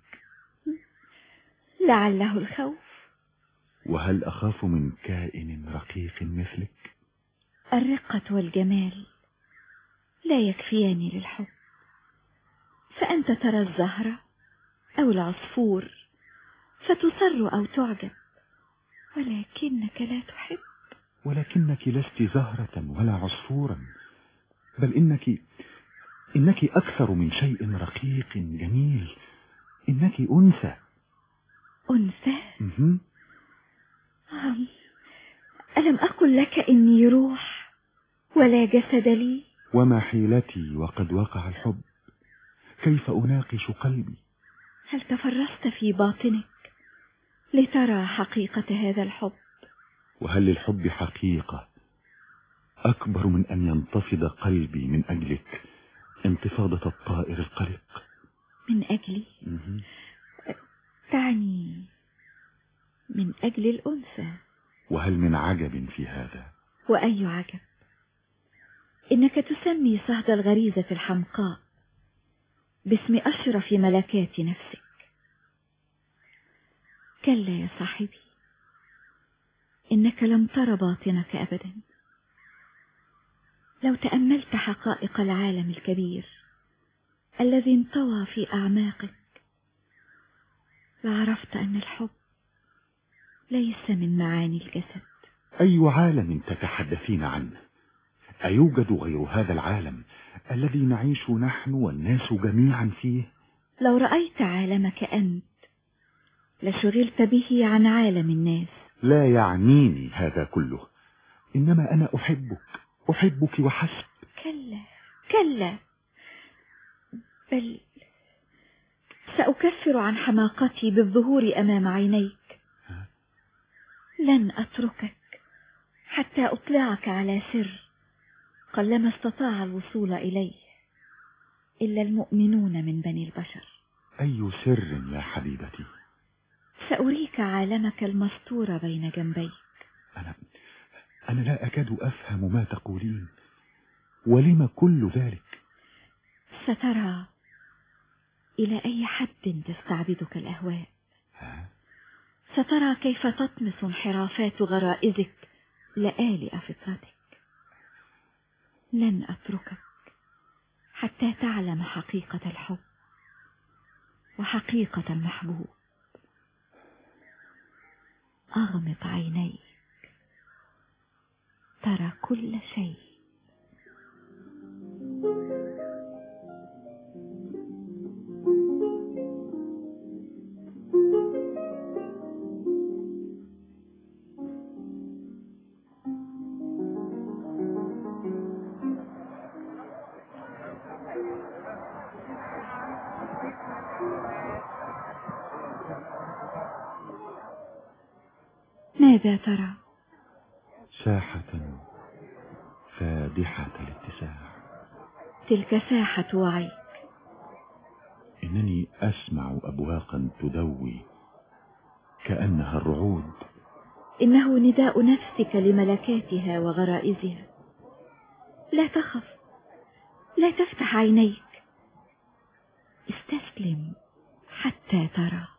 لعله الخوف وهل أخاف من كائن رقيق مثلك الرقة والجمال لا يكفيان للحب فأنت ترى الزهرة أو العصفور فتصر أو تعجب ولكنك لا تحب ولكنك لست زهرة ولا عصفورا بل إنك إنك أكثر من شيء رقيق جميل إنك أنثى أنثى مهم. آم، ألم أقل لك إني روح ولا جسد لي وما حيلتي وقد وقع الحب كيف أناقش قلبي هل تفرست في باطنك لترى حقيقة هذا الحب وهل للحب حقيقة أكبر من أن ينتفض قلبي من أجلك انتفاضة الطائر القلق من أجلي مهم. تعني من أجل الأنثى وهل من عجب في هذا وأي عجب إنك تسمي صهد الغريزة الحمقاء باسم أشرف ملكات نفسك كلا يا صاحبي إنك لم تر باطنك أبدا لو تأملت حقائق العالم الكبير الذي انطوى في أعماقك لعرفت أن الحب ليس من معاني الجسد أي عالم تتحدثين عنه أيوجد غير هذا العالم الذي نعيش نحن والناس جميعا فيه لو رأيت عالمك أنت لشغلت به عن عالم الناس لا يعنيني هذا كله إنما أنا أحبك أحبك وحسب كلا كلا بل سأكفر عن حماقتي بالظهور أمام عينيك لن أتركك حتى أطلعك على سر قلما استطاع الوصول إليه إلا المؤمنون من بني البشر أي سر يا حبيبتي سأريك عالمك المستور بين جنبيك أنا أنا لا أكاد أفهم ما تقولين ولم كل ذلك سترى إلى أي حد تستعبدك الأهواء سترى كيف تطمس انحرافات غرائزك لآلئ فطرتك لن أتركك حتى تعلم حقيقة الحب وحقيقة المحبوب أغمض عينيك ترى كل شيء ماذا ترى ساحة فادحة الاتساع تلك ساحة وعي إنني أسمع أبواقا تدوي كأنها الرعود إنه نداء نفسك لملكاتها وغرائزها لا تخف لا تفتح عينيك استسلم حتى ترى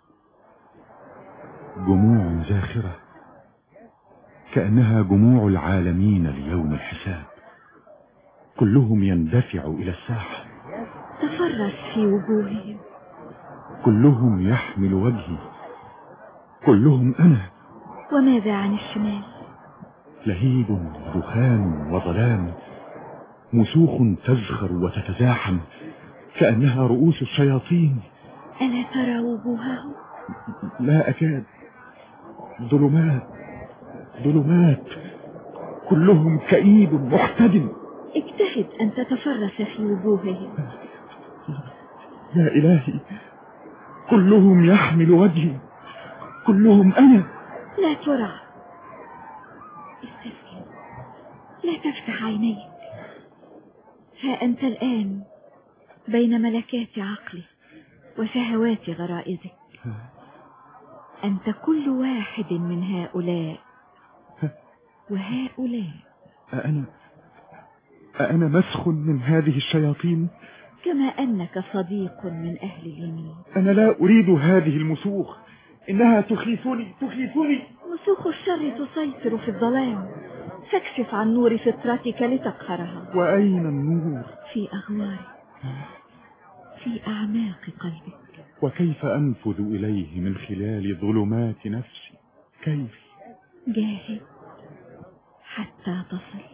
جموع زاخرة كأنها جموع العالمين ليوم الحساب كلهم يندفع إلى الساحة تفرس في وجوههم كلهم يحمل وجهي كلهم أنا وماذا عن الشمال لهيب ودخان وظلام مسوخ تزخر وتتزاحم كأنها رؤوس الشياطين ألا ترى وجوههم لا أكاد ظلمات ظلمات كلهم كئيب محتدم اجتهد أن تتفرس في وجوههم يا إلهي كلهم يحمل وجهي كلهم أنا لا ترى استسلم لا تفتح عينيك ها أنت الآن بين ملكات عقلك وشهوات غرائزك أنت كل واحد من هؤلاء وهؤلاء أأنا أأنا مسخ من هذه الشياطين كما أنك صديق من أهل اليمين أنا لا أريد هذه المسوخ إنها تخيفني تخيفني مسوخ الشر تسيطر في الظلام فاكشف عن نور فطرتك لتقهرها وأين النور في أغوارك في أعماق قلبك وكيف أنفذ إليه من خلال ظلمات نفسي كيف جاهد حتى تصل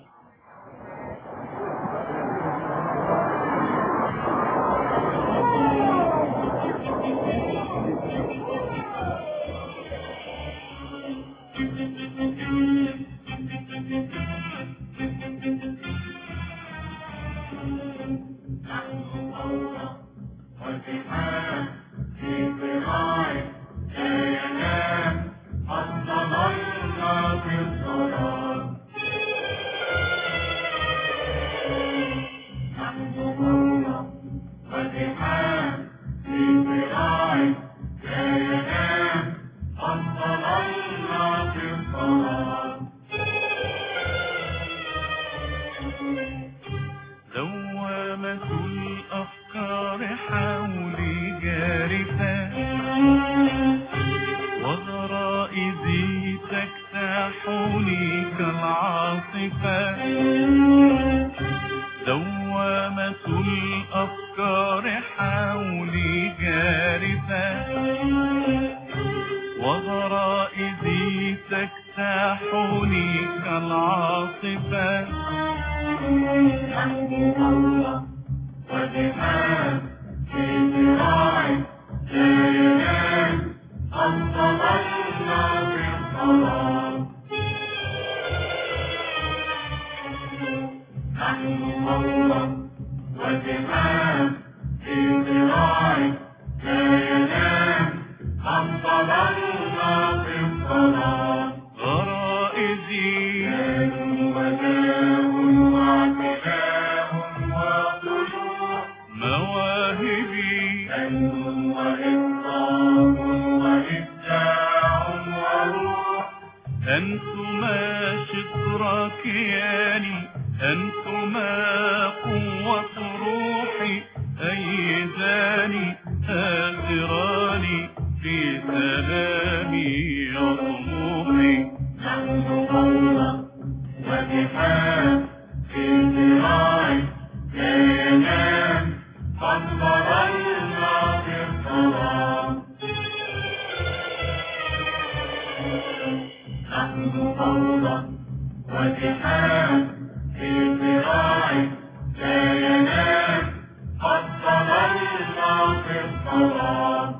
دوامة الأفكار حولي جارفة وغرائزي تجتاحني كالعاصفة دوامة الأفكار حولي جارفة وغرائزي تجتاحني كالعاصفة ودماء في ذراعي لا ينام أن تظل في الظلام نحن فوضى ودماء في ذراعي لا ينام أن تظل في الظلام غرائزي وداء واعتلاء وطلوع مواهبي علم وإطلاق وإبداع وروح أنتما شطر كياني أنتما قوة روحي أيداني آثراني في سلامي وطموحي نحن فوضى وجحام في ذراعي لا ينام قد ضللنا في الظلام نحن فوضى وجحام في ذراعي لا ينام قد ضللنا في الظلام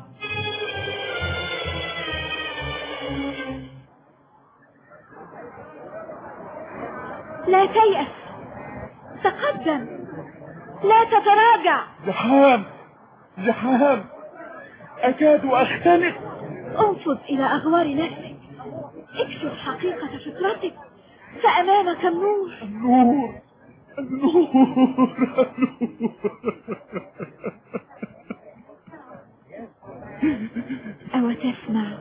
لا تيأس تقدم لا تتراجع زحام زحام أكاد أختنق انفض إلى أغوار نفسك اكشف حقيقة فطرتك فأمامك النور النور النور أو تسمع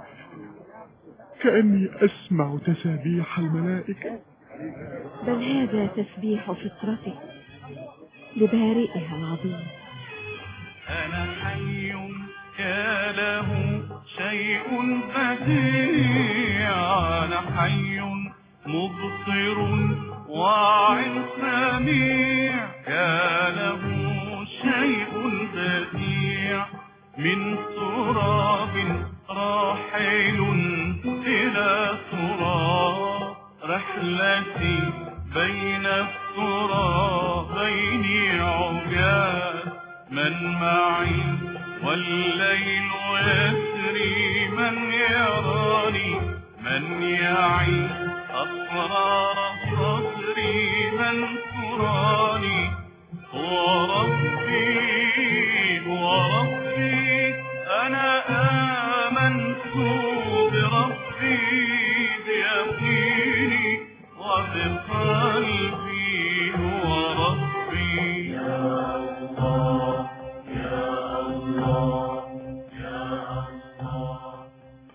كأني أسمع تسابيح الملائكة بل هذا تسبيح فطرتك لبارئها العظيم أنا حي يا له شيء بديع أنا حي مبصر واع سميع يا له شيء بديع من تراب راحل إلى تراب رحلتي بين الترابين عجاز من معي والليل يسري من يراني من يعي أسرار صدري من تراني هو ربي هو ربي أنا آمنت بربي بيقيني وبقلبي هو ربي يا الله يا الله يا الله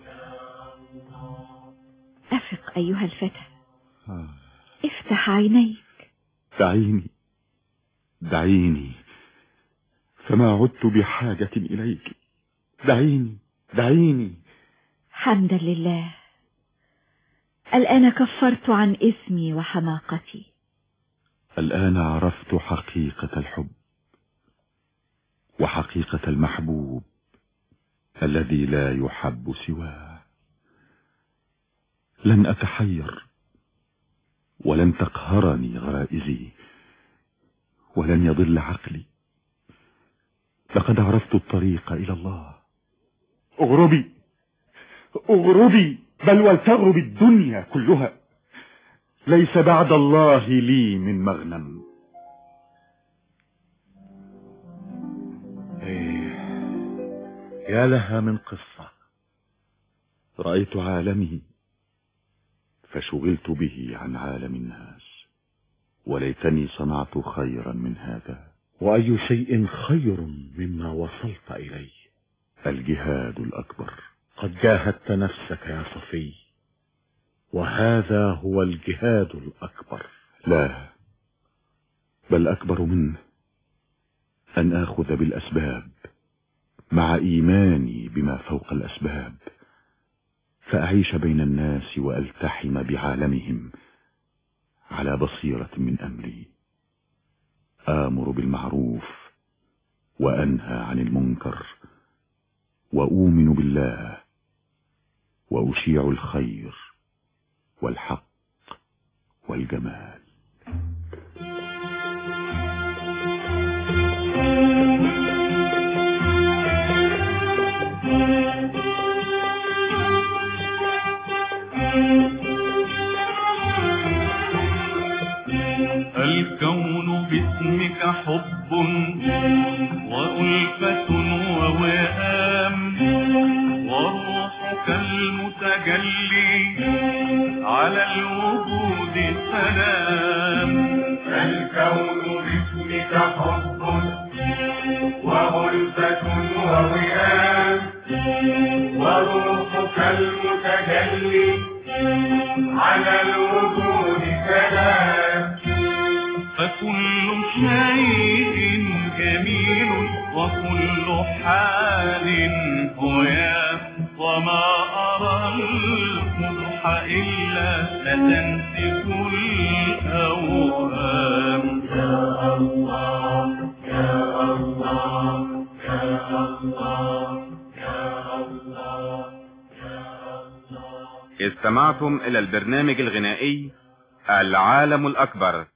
أفق أيها الفتى افتح عينيك دعيني دعيني فما عدت بحاجة إليك دعيني دعيني حمدا لله الآن كفرت عن اسمي وحماقتي الآن عرفت حقيقة الحب وحقيقة المحبوب الذي لا يحب سواه لن أتحير ولن تقهرني غرائزي ولن يضل عقلي لقد عرفت الطريق إلى الله اغربي اغربي بل ولتغرب الدنيا كلها ليس بعد الله لي من مغنم إيه يا لها من قصة رأيت عالمي فشغلت به عن عالم الناس وليتني صنعت خيرا من هذا وأي شيء خير مما وصلت إليه الجهاد الأكبر قد جاهدت نفسك يا صفي وهذا هو الجهاد الأكبر لا بل أكبر منه أن آخذ بالأسباب مع إيماني بما فوق الأسباب فأعيش بين الناس وألتحم بعالمهم على بصيرة من أمري آمر بالمعروف وأنهى عن المنكر وأؤمن بالله وأشيع الخير والحق والجمال الكون باسمك حب وألفة ووئام وروحك المتجلي على الوجود سلام الكون باسمك حب وألفة ووئام وروحك المتجلي على الوجود سلام فكل شيء جميل وكل حال هيام وما أرى القبح إلا لتنسف الأوهام يا الله يا الله يا الله يا الله استمعتم إلى البرنامج الغنائي العالم الأكبر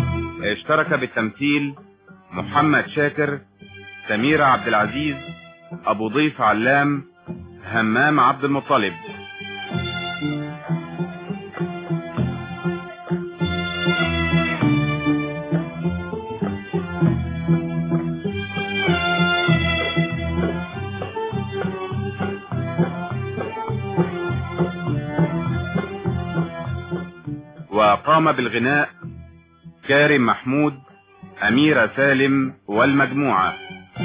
اشترك بالتمثيل محمد شاكر سميرة عبد العزيز أبو ضيف علام همام عبد المطلب وقام بالغناء كارم محمود أميرة سالم والمجموعة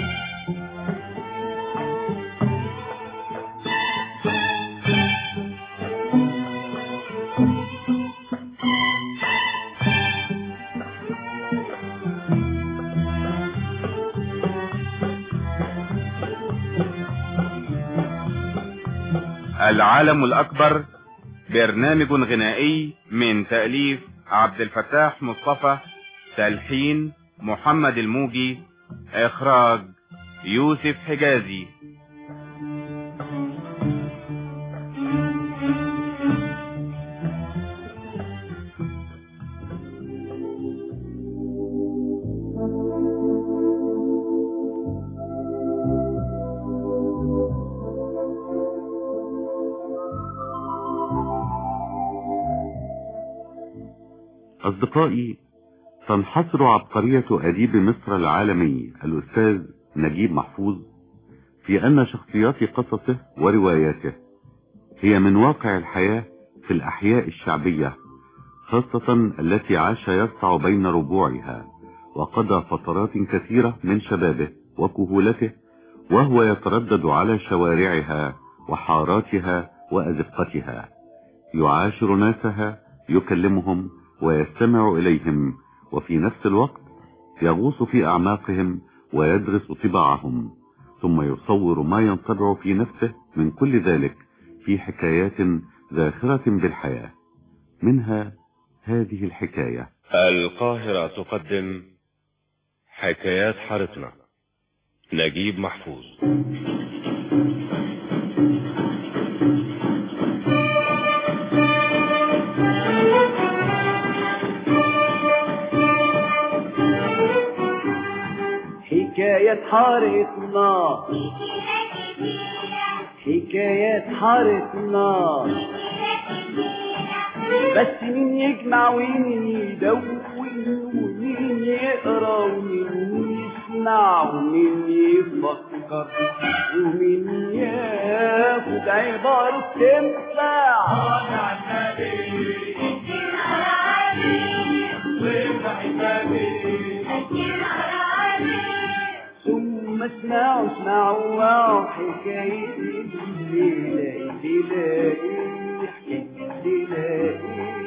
العالم الأكبر برنامج غنائي من تأليف عبد الفتاح مصطفى تلحين محمد الموجي إخراج يوسف حجازي أصدقائي تنحصر عبقرية أديب مصر العالمي الأستاذ نجيب محفوظ في أن شخصيات قصصه ورواياته هي من واقع الحياة في الأحياء الشعبية خاصة التي عاش يرفع بين ربوعها وقضى فترات كثيرة من شبابه وكهولته وهو يتردد على شوارعها وحاراتها وأزقتها يعاشر ناسها يكلمهم ويستمع إليهم وفي نفس الوقت يغوص في أعماقهم ويدرس طباعهم ثم يصور ما ينطبع في نفسه من كل ذلك في حكايات ذاخرة بالحياة منها هذه الحكاية القاهرة تقدم حكايات حارتنا نجيب محفوظ حكاية حارتنا حكاية حارتنا بس مين يجمع ومين يدون ومين يقرا ومين يسمع ومين يفكر ومين ياخد عبارة تنفع ثم اسمعوا اسمعوا واو حكاية الليلة الليلة حكاية الليلة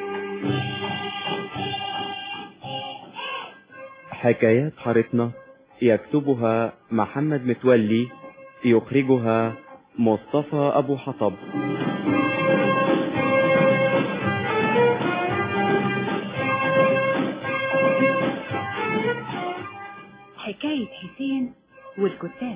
حكايات حارتنا يكتبها محمد متولي يخرجها مصطفى أبو حطب حكاية حسين والكتاب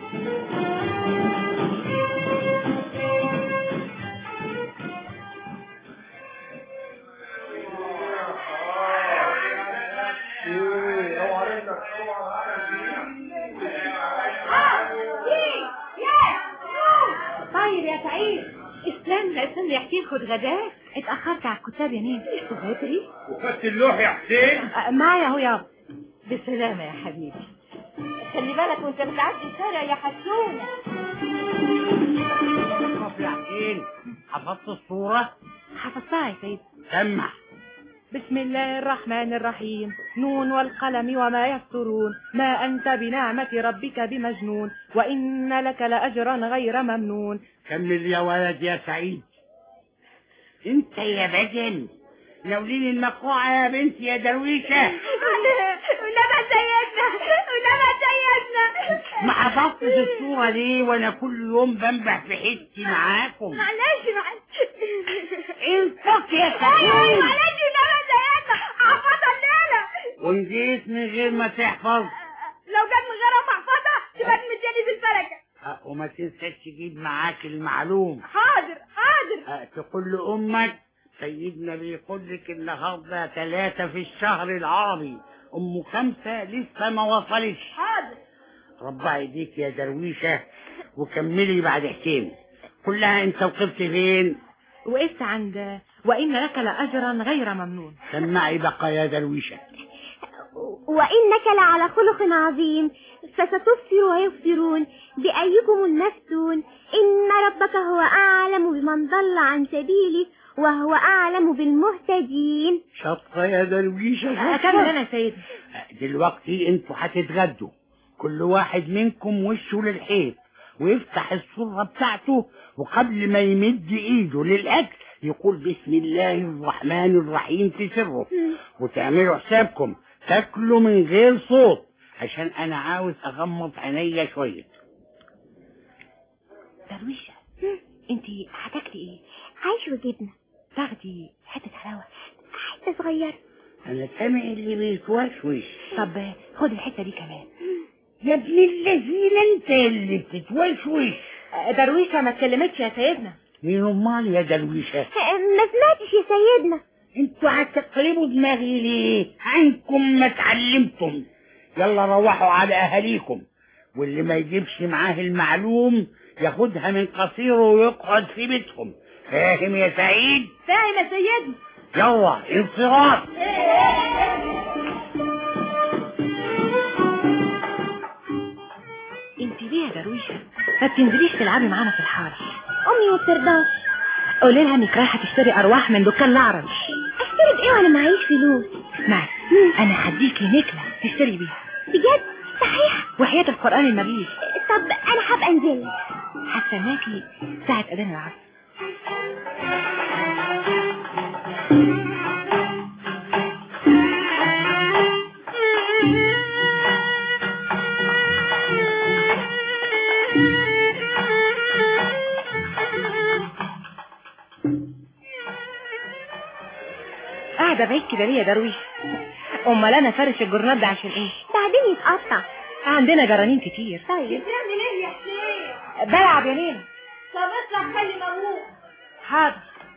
طيب يا سعيد استنى استنى يا حسين خد غداك اتأخرت على الكتاب يا نين بدري وخدت اللوح يا حسين أه، معايا اهو يابا بالسلامة يا حبيبي خلي بالك وانت بتعدي الشارع يا حسونة شوف يا حسين حفظت الصورة حفظتها يا سيد سمع بسم الله الرحمن الرحيم نون والقلم وما يسطرون ما أنت بنعمة ربك بمجنون وإن لك لأجرا غير ممنون كمل يا ولد يا سعيد انت يا بجن ناولين المقوعة يا بنتي يا درويشة ولما سيدنا ولما سيدنا ما حفظتش الصورة ليه وانا كل يوم بنبح في حتي معاكم معلش معلش انفك يا ايوه سعيد ايوه معلش ولما سيدنا حفظها الليلة ونجيت من غير ما تحفظ لو جت من غير محفظة تبقى مدياني في الفلكة أه، وما تنساش تجيب معاك المعلوم حاضر حاضر أه، تقول لأمك سيدنا بيقول لك النهارده ثلاثة في الشهر العربي أم خمسة لسه ما وصلش حاضر ربع ايديك يا درويشة وكملي بعد حسين كلها انت وقفت فين وقفت عند وإن لك لأجرا غير ممنون سمعي بقى يا درويشة وإنك لعلى خلق عظيم فستبصر ويبصرون بأيكم المفتون إن ربك هو أعلم بمن ضل عن سبيله وهو أعلم بالمهتدين شطة يا درويشة أكمل أنا يا سيدنا دلوقتي انتوا هتتغدوا كل واحد منكم وشه للحيط ويفتح السرة بتاعته وقبل ما يمد ايده للأكل يقول بسم الله الرحمن الرحيم في سره وتعملوا حسابكم تاكلوا من غير صوت عشان انا عاوز اغمض عينيا شوية درويشة انت هتاكلي ايه عيش وجبنة تاخدي حتة حلاوة حتة صغيرة انا سامع اللي بيتوشوش طب خد الحتة دي كمان يا ابن الذين انت اللي بتتوشوش درويشة ما اتكلمتش يا سيدنا مين امال يا درويشة ما سمعتش يا سيدنا انتوا هتقلبوا دماغي ليه عنكم ما اتعلمتم يلا روحوا على اهاليكم واللي ما يجيبش معاه المعلوم ياخدها من قصيره ويقعد في بيتهم فاهم يا سعيد فاهم يا سيدنا يلا انصراف انت ليه يا درويشة ما بتنزليش تلعبي معانا في الحارة أمي ما بترضاش قولي لها انك رايحة تشتري ارواح من دكان العرج أشتري بإيه وأنا معيش فلوس اسمعي انا هديكي نكلة تشتري بيها بجد صحيح وحياة القرآن المجيد طب أنا هبقى أنزل هستناكي ساعة أذان العصر قاعدة بعيد كده ليه يا درويش امال انا فارش الجرنات ده عشان ايه بعدين يتقطع عندنا جرانين كتير طيب بتعمل ايه يا حسين بلعب يا ليلى طب اطلع كلم ابوك حاضر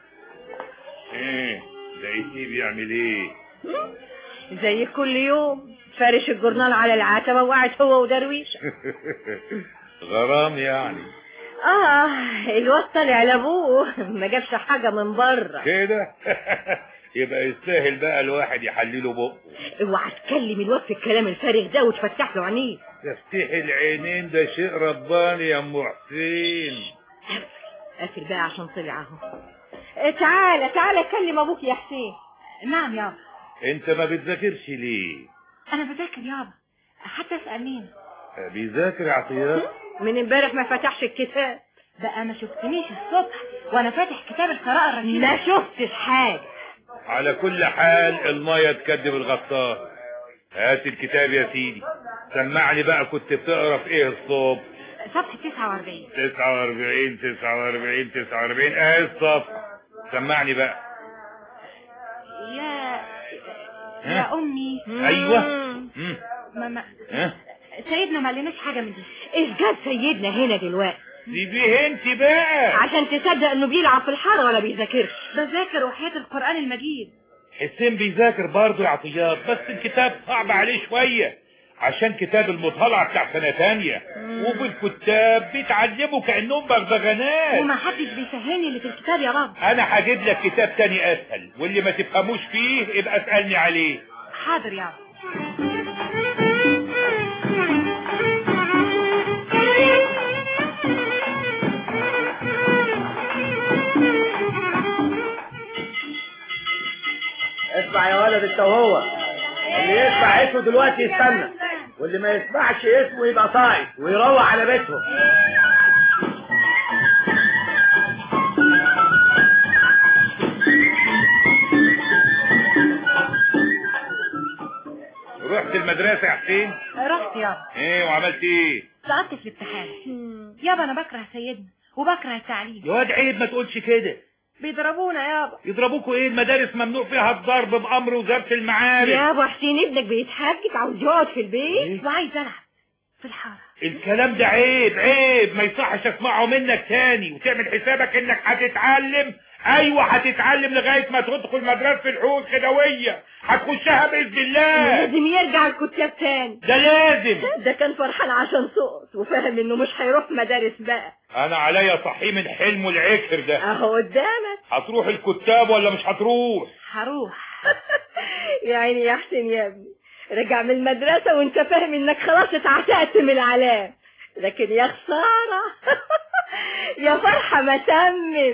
ايه لقيتيه بيعمل ايه زي كل يوم فارش الجورنال على العتبة وقعد هو ودرويش غرام يعني اه الواد طالع لابوه ما جابش حاجة من بره كده يبقى يستاهل بقى الواحد يحلله بقه اوعى تكلم الواد في الكلام الفارغ ده وتفتح له عينيه تفتح العينين ده شيء رباني يا ام حسين قافل بقى عشان طلع اهو تعالى تعالى كلم ابوك يا حسين نعم يابا انت ما بتذاكرش ليه انا بذاكر يابا حتى اسال مين بيذاكر عطيات من امبارح ما فتحش الكتاب بقى ما شفتنيش الصبح وانا فاتح كتاب القراءة الرشيدة لا شفتش حاجة على كل حال المية تكدب الغطاس هات الكتاب يا سيدي سمعني بقى كنت بتقرا في ايه الصبح صفحة 49 49 49 49 ايه الصفحة سمعني بقى يا يا امي ايوه مم. ما ما ها سيدنا ما قالناش حاجة من دي ايش جاب سيدنا هنا دلوقتي سيبيه انت بقى عشان تصدق انه بيلعب في الحارة ولا بيذاكرش بذاكر وحياة القرآن المجيد حسين بيذاكر برضه يا عطيات بس الكتاب صعب عليه شوية عشان كتاب المطالعة بتاع سنة تانية وبالكتاب بيتعلموا كأنهم بغبغانات وما حدش بيفهمني اللي في الكتاب يا بابا انا هجيب لك كتاب تاني اسهل واللي ما تفهموش فيه يبقى اسألني عليه حاضر يابا اسمع يا ولد انت وهو اللي يسمع اسمه دلوقتي يستنى واللي ما يسمعش اسمه يبقى صاعد ويروح على بيتهم رحت المدرسة يا حسين رحت يابا ايه وعملت ايه سقطت في الامتحان يابا انا بكره سيدنا وبكره التعليم يا واد عيب ما تقولش كده بيضربونا يابا يضربوكوا ايه المدارس ممنوع فيها الضرب بامر وزارة المعارف يا ابو حسين ابنك بيتحجج عاوز يقعد في البيت وعايز العب في الحارة الكلام ده عيب عيب ما يصحش اسمعه منك تاني وتعمل حسابك انك هتتعلم ايوه هتتعلم لغايه ما تدخل مدرسه الحقوق الخدويه هتخشها باذن الله لازم يرجع الكتاب تاني ده لازم ده كان فرحان عشان سقط وفاهم انه مش هيروح مدارس بقى انا عليا صحي من حلمه العكر ده اهو قدامك هتروح الكتاب ولا مش هتروح هروح يا عيني يا حسين يا ابني رجع من المدرسة وانت فاهم انك خلاص اتعتقت من العلام لكن يا خسارة يا فرحة ما تمت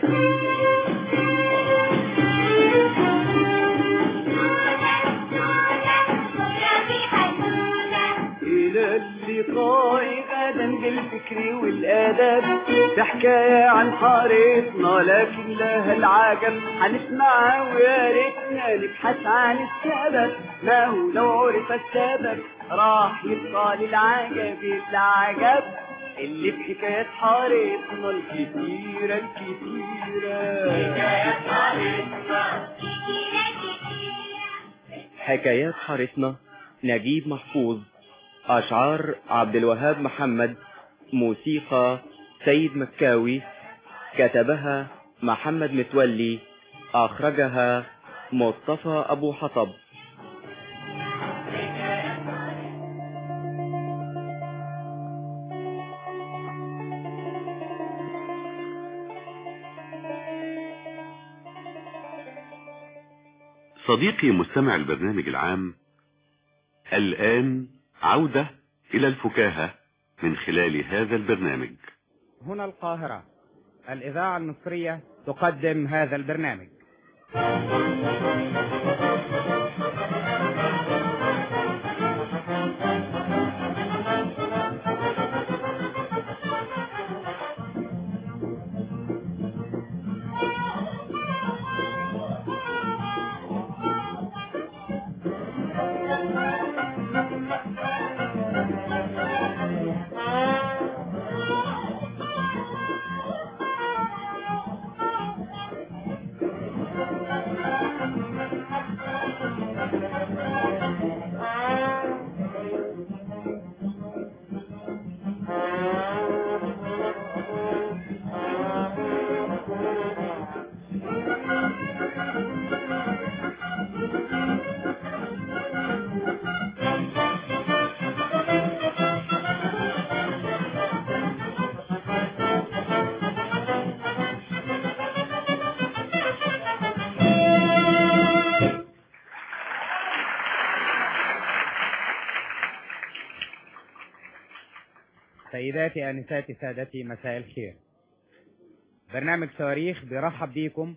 إلى اللقاء غدا بالفكر والآداب في حكاية عن حارتنا لكن لها العجب هنسمعها ويا ريتنا نبحث عن السبب ما هو لو عرف السبب راح يبقى للعجب العجب اللي في حكايات حارتنا الكتيرة الكتيرة حكايات حارتنا حكايات حارتنا نجيب محفوظ أشعار عبد الوهاب محمد موسيقى سيد مكاوي كتبها محمد متولي أخرجها مصطفى أبو حطب صديقي مستمع البرنامج العام الآن عودة إلى الفكاهة من خلال هذا البرنامج هنا القاهرة الإذاعة المصرية تقدم هذا البرنامج سيداتي آنساتي سادتي مساء الخير برنامج صواريخ بيرحب بيكم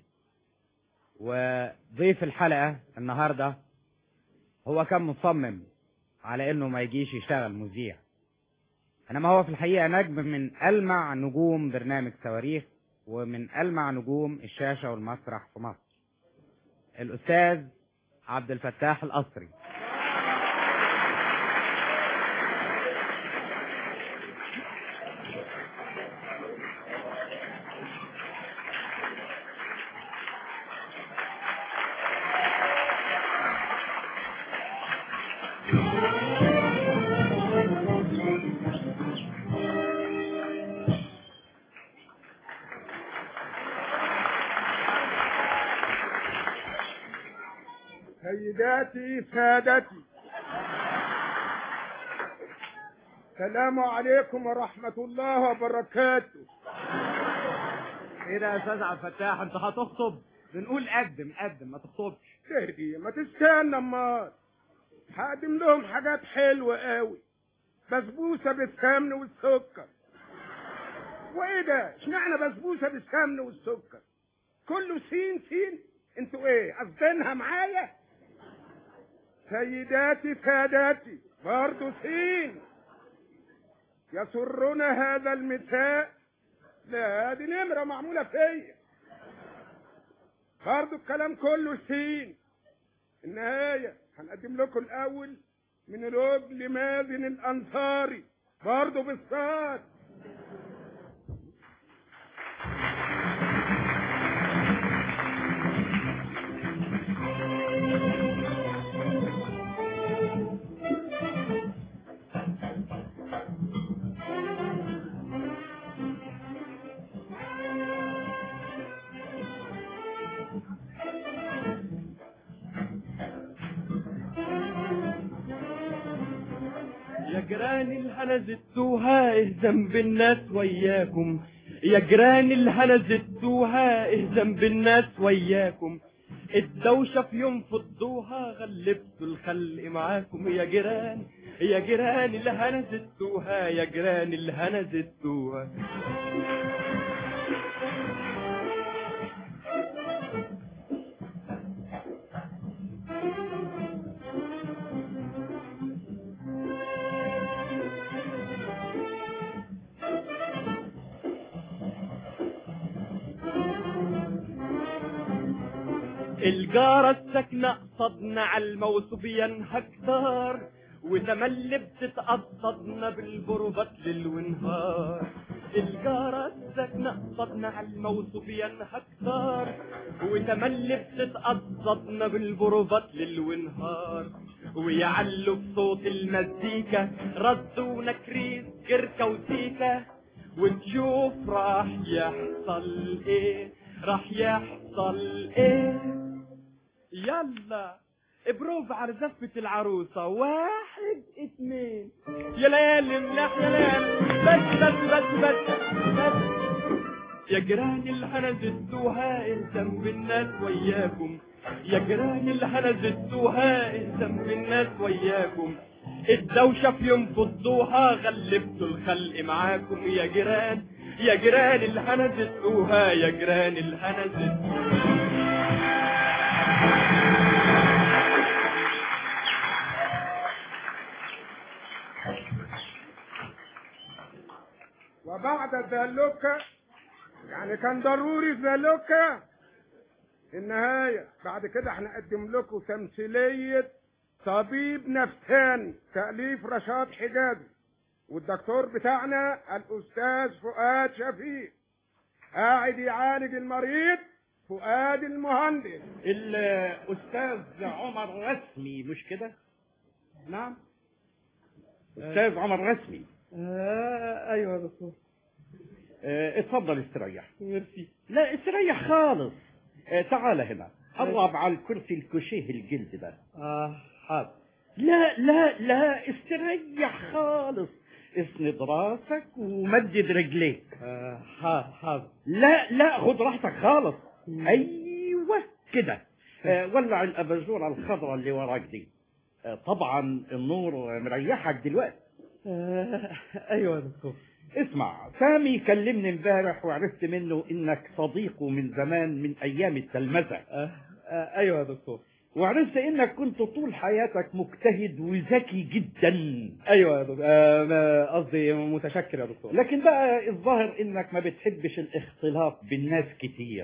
وضيف الحلقة النهاردة هو كان مصمم على انه ما يجيش يشتغل مذيع انما هو في الحقيقة نجم من ألمع نجوم برنامج صواريخ ومن ألمع نجوم الشاشة والمسرح في مصر الأستاذ عبد الفتاح القصري سيداتي سادتي السلام عليكم ورحمة الله وبركاته ايه ده يا استاذ عبد الفتاح انت هتخطب بنقول قدم قدم ما تخطبش تهدي ما تستنى امال هقدم لهم حاجات حلوة قوي بسبوسة بالسمن والسكر وايه ده اشمعنى بسبوسة بالسمن والسكر كله سين سين انتوا ايه قصدينها معايا سيداتي ساداتي برضه سين يسرنا هذا المساء لا دي نمرة معمولة فيا برضه الكلام كله سين النهاية هنقدم لكم الأول من رجل مازن الأنصاري برضه بالصاد يا جيران الهنا زدتوها ايه ذنب الناس وياكم يا جيران الهنا زدتوها ايه ذنب الناس وياكم الدوشة في يوم فضوها غلبتوا الخلق معاكم يا جيران يا جيران الهنا زدتوها يا جيران الهنا زدتوها الجارة الساكنة قصدنا على الموسوب ينهى كتار وتملي بتتقصدنا بالبروبات ليل ونهار الجارة الساكنة قصدنا على الموسوب ينهى كتار وتملي بتتقصدنا بالبروبات ليل ونهار ويعلوا بصوت المزيكا ردونا كريس جركة وسيكا وتشوف راح يحصل ايه راح يحصل ايه يلا بروف على زفة العروسة واحد اتنين يا ليالي ملاح يا ليالي بس بس بس بس بس يا جيران الهنا زدتوها اهتم بالناس وياكم يا جيران الهنا زدتوها اهتم بالناس وياكم الدوشة في يوم فضوها غلبتوا الخلق معاكم يا جيران يا جيران الهنا زدتوها يا جيران الهنا زدتوها وبعد الدلوكة يعني كان ضروري الدلوكة النهاية بعد كده هنقدم لكم تمثيلية طبيب نفساني تأليف رشاد حجازي والدكتور بتاعنا الأستاذ فؤاد شفيق قاعد يعالج المريض فؤاد المهندس الأستاذ عمر رسمي مش كده؟ نعم أستاذ عمر رسمي آه ايوه يا دكتور آه، اتفضل استريح ميرسي لا استريح خالص آه، تعال هنا قرب على الكرسي الكوشيه الجلد ده اه حاضر لا لا لا استريح خالص اسند راسك ومدد رجليك آه حاضر حاضر لا لا خد راحتك خالص ايوه كده آه، ولع الاباجوره الخضراء اللي وراك دي آه، طبعا النور مريحك دلوقتي آه ايوه يا دكتور اسمع سامي كلمني امبارح وعرفت منه انك صديقه من زمان من ايام التلمذه آه آه ايوه يا دكتور وعرفت انك كنت طول حياتك مجتهد وذكي جدا ايوه يا دكتور آه ما- قصدي متشكر يا دكتور لكن بقى الظاهر انك ما بتحبش الاختلاط بالناس كتير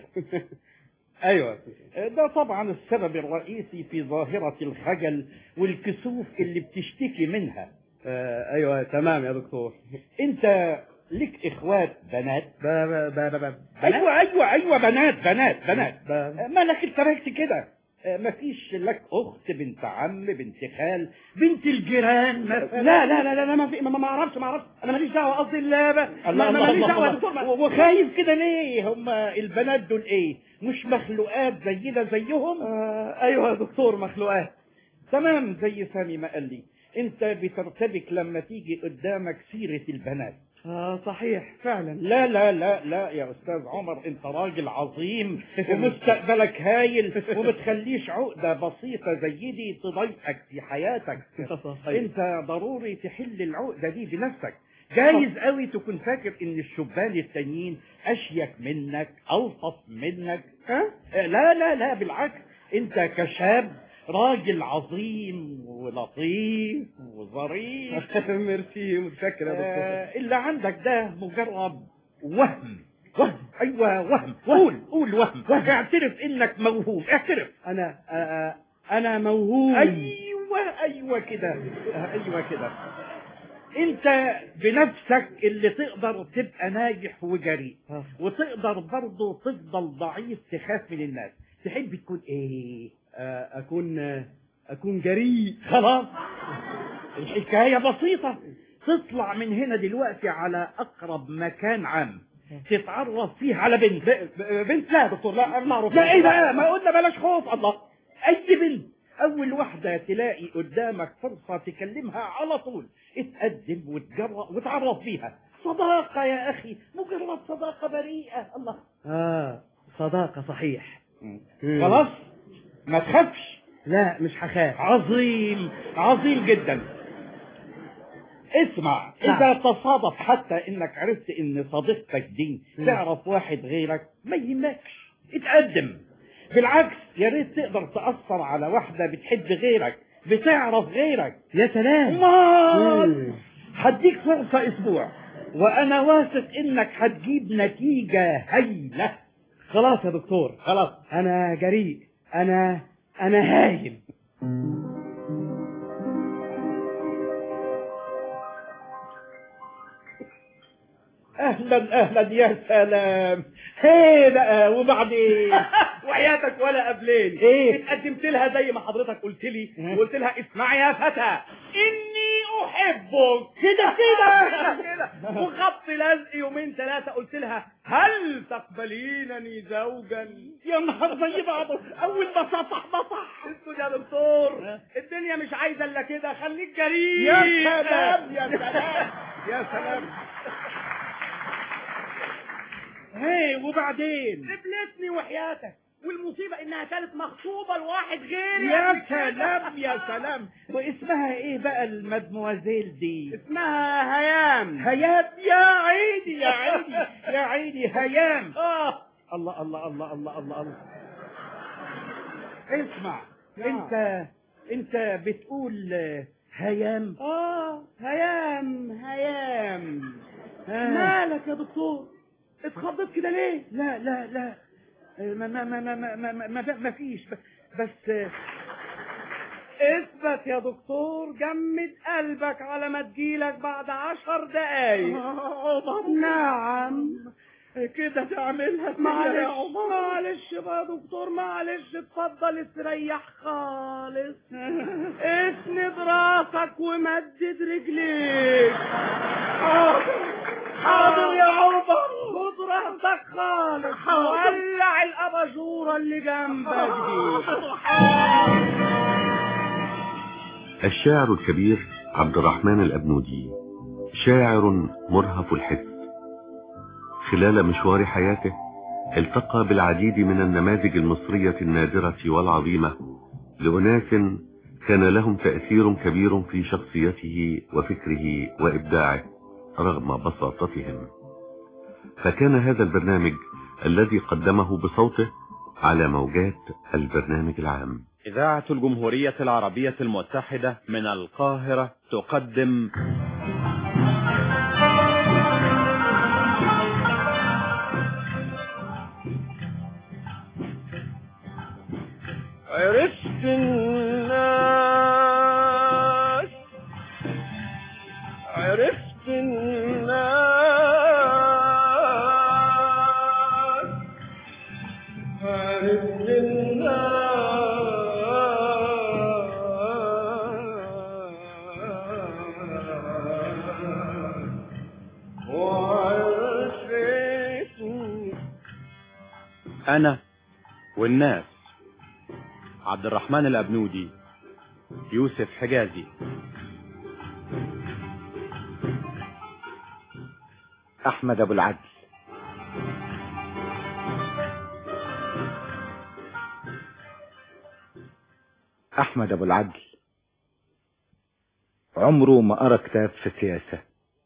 ايوه يا دكتور ده طبعا السبب الرئيسي في ظاهرة الخجل والكسوف اللي بتشتكي منها آه ايوه تمام يا دكتور انت لك اخوات بنات ب ب ب ب ب ايوه ايوه ايوه بنات بنات بنات ب- مالك اتركت كده آه، مفيش لك اخت بنت عم بنت خال بنت الجيران مثلا لا لا لا لا, لا ما في ما ما اعرفش ما اعرفش انا ماليش دعوه قصدي لا ب- ما الله ما- الله ماليش الله دعوه يا الله. دكتور ما- وخايف كده ليه هم البنات دول ايه مش مخلوقات زينا زيهم آه ايوه يا دكتور مخلوقات تمام زي سامي ما قال لي انت بترتبك لما تيجي قدامك سيرة البنات اه صحيح فعلا لا لا لا لا يا استاذ عمر انت راجل عظيم ومستقبلك هايل وما تخليش عقدة بسيطة زي دي تضايقك في حياتك انت ضروري تحل العقدة دي بنفسك جايز قوي تكون فاكر ان الشبان التانيين اشيك منك الطف منك ها لا لا لا بالعكس انت كشاب راجل عظيم ولطيف وظريف ميرسي متشكر يا دكتور آه، اللي عندك ده مجرد وهم وهم ايوه وهم قول قول وهم اعترف انك موهوم اعترف انا آه آه، انا موهوم ايوه ايوه كده آه، ايوه كده انت بنفسك اللي تقدر تبقى ناجح وجريء آه. وتقدر برضه تفضل ضعيف تخاف من الناس تحب تكون ايه آه اكون آه اكون جريء خلاص الحكاية بسيطة تطلع من هنا دلوقتي على أقرب مكان عام تتعرف فيه على بنت ب- ب- بنت لا يا دكتور لا معروف لا ايه بقى ما قلنا بلاش خوف الله اي بنت اول واحدة تلاقي قدامك فرصة تكلمها على طول اتقدم وتجرأ وتعرف بيها صداقة يا اخي مجرد صداقة بريئة الله اه صداقة صحيح خلاص ما تخافش لا مش هخاف عظيم عظيم جدا اسمع اذا تصادف حتى انك عرفت ان صديقتك دي تعرف واحد غيرك ما يهمكش اتقدم بالعكس يا ريت تقدر تأثر على واحدة بتحب غيرك بتعرف غيرك يا سلام امال هديك فرصة اسبوع وانا واثق انك هتجيب نتيجة هايلة خلاص يا دكتور خلاص انا جريء انا انا هايل اهلا اهلا يا سلام هي بقى وبعدين وحياتك ولا قبلين ايه اتقدمت لها زي ما حضرتك قلت لي وقلت لها اسمعي يا فتى اني احبك كده كده كده وخبط لزق يومين ثلاثه قلت لها هل تقبلينني زوجا يا نهار زي بعضه اول ما صفح بصح اسكت يا دكتور الدنيا مش عايزه الا كده خليك جريء يا سلام يا سلام يا سلام هي وبعدين قبلتني وحياتك والمصيبة انها كانت مخطوبة لواحد غيري يا سلام يا سلام واسمها ايه بقى المدموازيل دي اسمها هيام هيام يا عيني يا عيني يا عيني هيام اه الله الله الله الله الله الله اسمع انت انت بتقول هيام اه هيام هيام آه. مالك يا دكتور اتخضت كده ليه لا لا لا ما ما ما ما ما ما, ما, ما, ما فيش بس اثبت يا دكتور جمد قلبك على ما تجيلك بعد عشر دقايق نعم كده تعملها فيا معلش يا عمر معلش بقى يا دكتور معلش اتفضل استريح خالص اسند راسك ومدد رجليك حاضر حاضر يا عمر خد راحتك خالص ولع الاباجوره اللي جنبك دي الشاعر الكبير عبد الرحمن الأبنودي شاعر مرهف الحس خلال مشوار حياته التقى بالعديد من النماذج المصرية النادرة والعظيمة لأناس كان لهم تأثير كبير في شخصيته وفكره وإبداعه رغم بساطتهم فكان هذا البرنامج الذي قدمه بصوته على موجات البرنامج العام إذاعة الجمهورية العربية المتحدة من القاهرة تقدم عرفت الناس عرفت الناس عرفت الناس وعرفت أنا والناس عبد الرحمن الأبنودي يوسف حجازي أحمد أبو العدل أحمد أبو العدل عمره ما قرأ كتاب في السياسة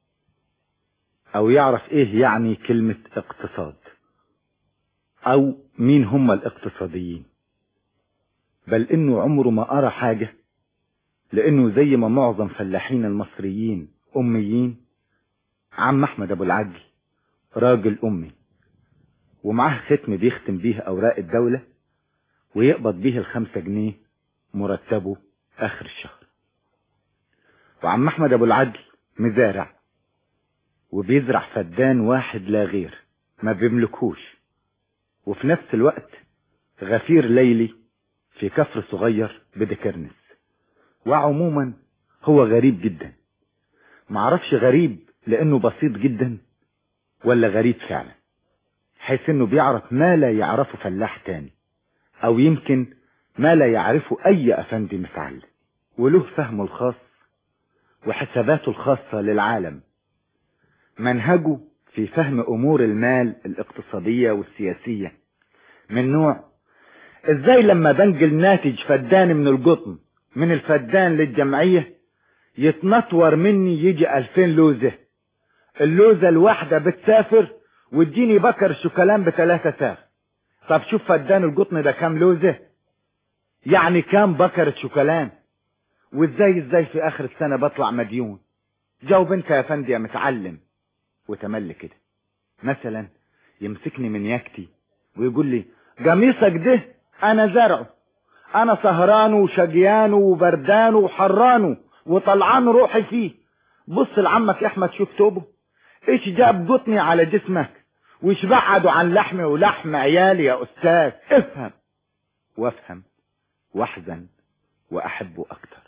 أو يعرف إيه يعني كلمة اقتصاد أو مين هم الاقتصاديين بل إنه عمره ما قرأ حاجة لأنه زي ما معظم فلاحين المصريين أميين عم أحمد أبو العدل راجل أمي ومعاه ختم بيختم بيه أوراق الدولة ويقبض بيه الخمسة جنيه مرتبه آخر الشهر وعم أحمد أبو العدل مزارع وبيزرع فدان واحد لا غير ما بيملكوش وفي نفس الوقت غفير ليلي في كفر صغير بدكرنس وعموما هو غريب جدا معرفش غريب لانه بسيط جدا ولا غريب فعلا حيث انه بيعرف ما لا يعرفه فلاح تاني او يمكن ما لا يعرفه أي أفندي متعلم وله فهمه الخاص وحساباته الخاصة للعالم منهجه في فهم أمور المال الاقتصادية والسياسية من نوع ازاي لما بنجل ناتج فدان من القطن من الفدان للجمعية يتنطور مني يجي ألفين لوزة اللوزة الواحدة بتسافر وتجيني بكر شوكولان بثلاثة ساغ طب شوف فدان القطن ده كام لوزة يعني كام بكرة شوكولان وازاي ازاي في اخر السنة بطلع مديون جاوب انت يا فندي يا متعلم وتملي كده مثلا يمسكني من ياكتي ويقول لي قميصك ده انا زرعه انا سهران وشجيان وبردان وحران وطلعان روحي فيه بص لعمك احمد شوف توبه ايش جاب قطني على جسمك وإيش بعدوا عن لحمي ولحم عيالي يا أستاذ افهم وافهم واحزن وأحبه أكتر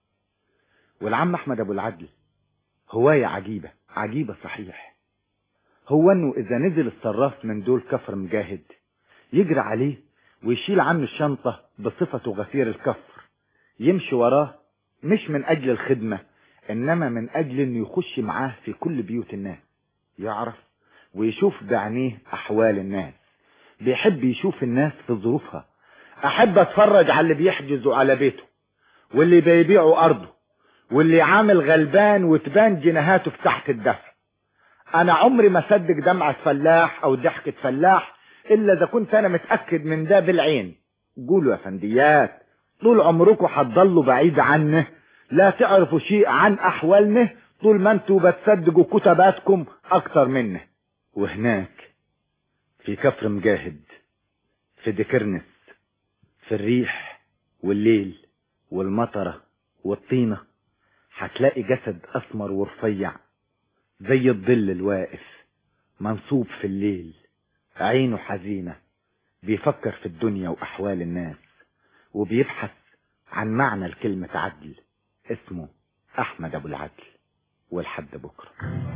والعم أحمد أبو العدل هواية عجيبة عجيبة صحيح هو أنه إذا نزل الصراف من دول كفر مجاهد يجري عليه ويشيل عنه الشنطة بصفته غفير الكفر يمشي وراه مش من أجل الخدمة إنما من أجل أنه يخش معاه في كل بيوت الناس يعرف ويشوف بعينيه أحوال الناس بيحب يشوف الناس في ظروفها أحب أتفرج على اللي بيحجزوا على بيته واللي بيبيعوا أرضه واللي عامل غلبان وتبان جناهاته في تحت الدفع أنا عمري ما صدق دمعة فلاح أو ضحكة فلاح إلا إذا كنت أنا متأكد من ده بالعين قولوا يا فنديات طول عمركم هتضلوا بعيد عنه لا تعرفوا شيء عن أحوالنا طول ما انتوا بتصدقوا كتباتكم أكتر منه وهناك في كفر مجاهد في دكرنس في الريح والليل والمطرة والطينة هتلاقي جسد أسمر ورفيع زي الظل الواقف منصوب في الليل عينه حزينة بيفكر في الدنيا وأحوال الناس وبيبحث عن معنى الكلمة عدل اسمه أحمد أبو العدل والحد بكرة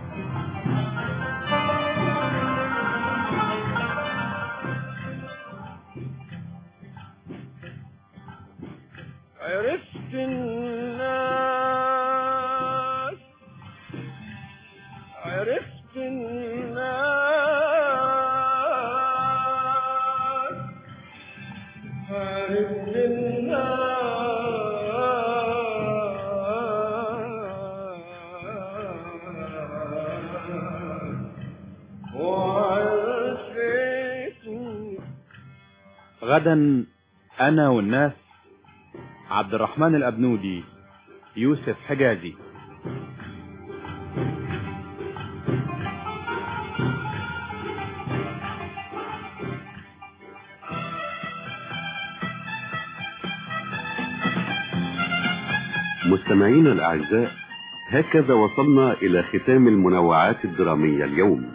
عرفت الناس عرفت الناس عرفت الناس وعرفت غدا أنا والناس عبد الرحمن الأبنودي يوسف حجازي مستمعينا الأعزاء هكذا وصلنا إلى ختام المنوعات الدرامية اليوم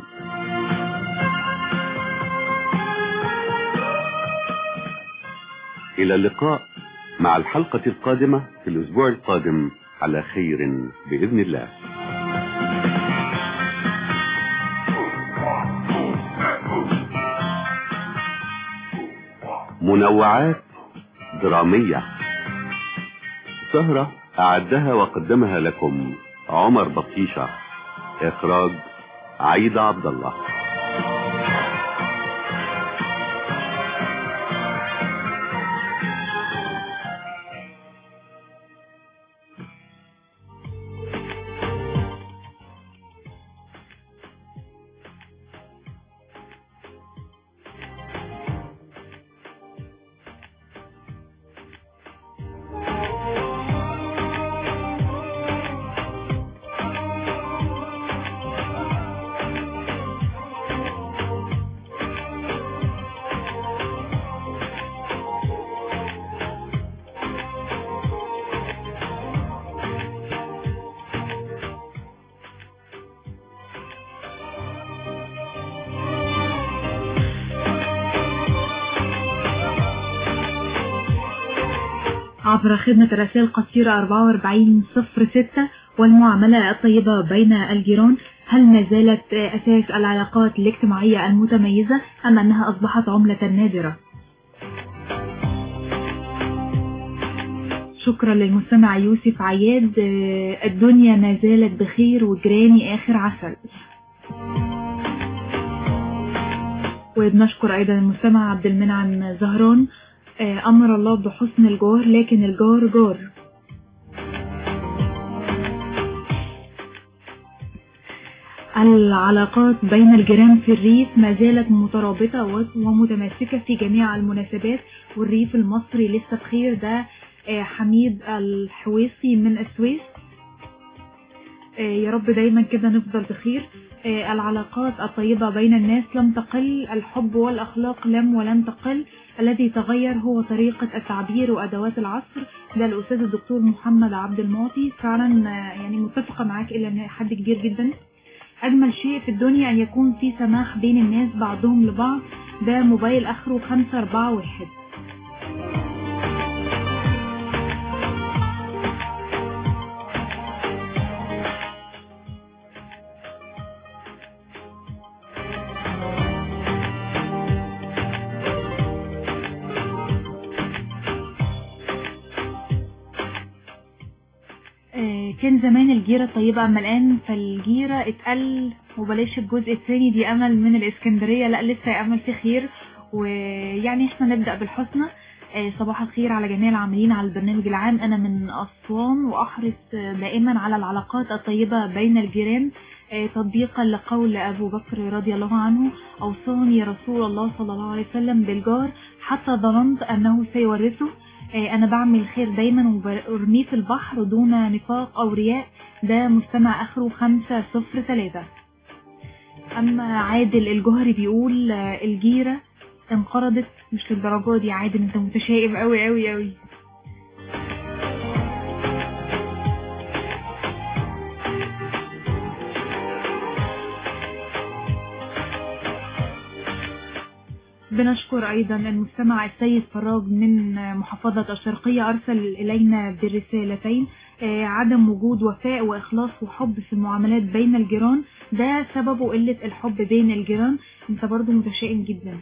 إلى اللقاء مع الحلقة القادمة في الأسبوع القادم على خير بإذن الله منوعات درامية سهرة أعدها وقدمها لكم عمر بطيشة إخراج عيدة عبد الله عبر خدمة الرسائل القصيرة 4406 والمعاملة الطيبة بين الجيران هل ما زالت أساس العلاقات الاجتماعية المتميزة أم أنها أصبحت عملة نادرة؟ شكرا للمستمع يوسف عياد آه، الدنيا ما زالت بخير وجيراني آخر عسل وبنشكر أيضا المستمع عبد المنعم زهران آه، أمر الله بحسن الجار لكن الجار جار العلاقات بين الجيران في الريف ما زالت مترابطة و- ومتماسكة في جميع المناسبات والريف المصري لسه بخير ده آه، حميد الحويصي من السويس آه، يا رب دايما كده نفضل بخير آه، العلاقات الطيبة بين الناس لم تقل الحب والأخلاق لم ولن تقل الذي تغير هو طريقة التعبير وأدوات العصر ده الأستاذ الدكتور محمد عبد المعطي فعلا آه، يعني متفقة معاك إلى حد كبير جدا أجمل شيء في الدنيا أن يكون في سماح بين الناس بعضهم لبعض ده موبايل آخره خمسة أربعة واحد آه، كان زمان الجيرة طيبة أما الآن فالجيرة اتقل وبلاش الجزء الثاني دي أمل من الإسكندرية لا لسه يا أمل في خير ويعني احنا نبدأ بالحسنى آه، صباح الخير على جميع العاملين على البرنامج العام أنا من أسوان وأحرص آه، دائما على العلاقات الطيبة بين الجيران آه، تطبيقا لقول أبو بكر رضي الله عنه أوصاني رسول الله صلى الله عليه وسلم بالجار حتى ظننت أنه سيورثه آه، أنا بعمل خير دايما وبرميه في البحر دون نفاق أو رياء ده مستمع آخره خمسة صفر ثلاثة أما عادل الجهري بيقول آه، الجيرة انقرضت مش للدرجة دي عادل انت متشائم قوي قوي قوي بنشكر أيضا المستمع السيد فراج من محافظة الشرقية أرسل إلينا برسالتين آه، عدم وجود وفاء وإخلاص وحب في المعاملات بين الجيران ده سببه قلة الحب بين الجيران انت برضو متشائم جدا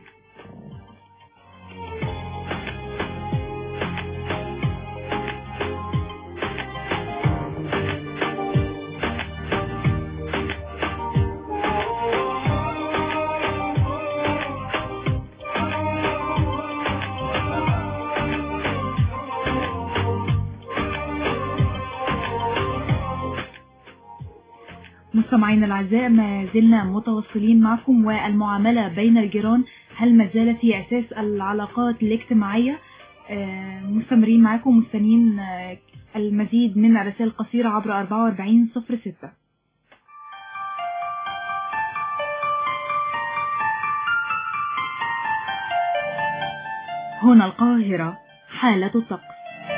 مستمعينا الأعزاء ما زلنا متواصلين معكم والمعاملة بين الجيران هل ما زالت هي أساس العلاقات الاجتماعية آه، مستمرين معكم مستنيين آه، المزيد من الرسائل القصيرة عبر 4406 هنا القاهرة حالة الطقس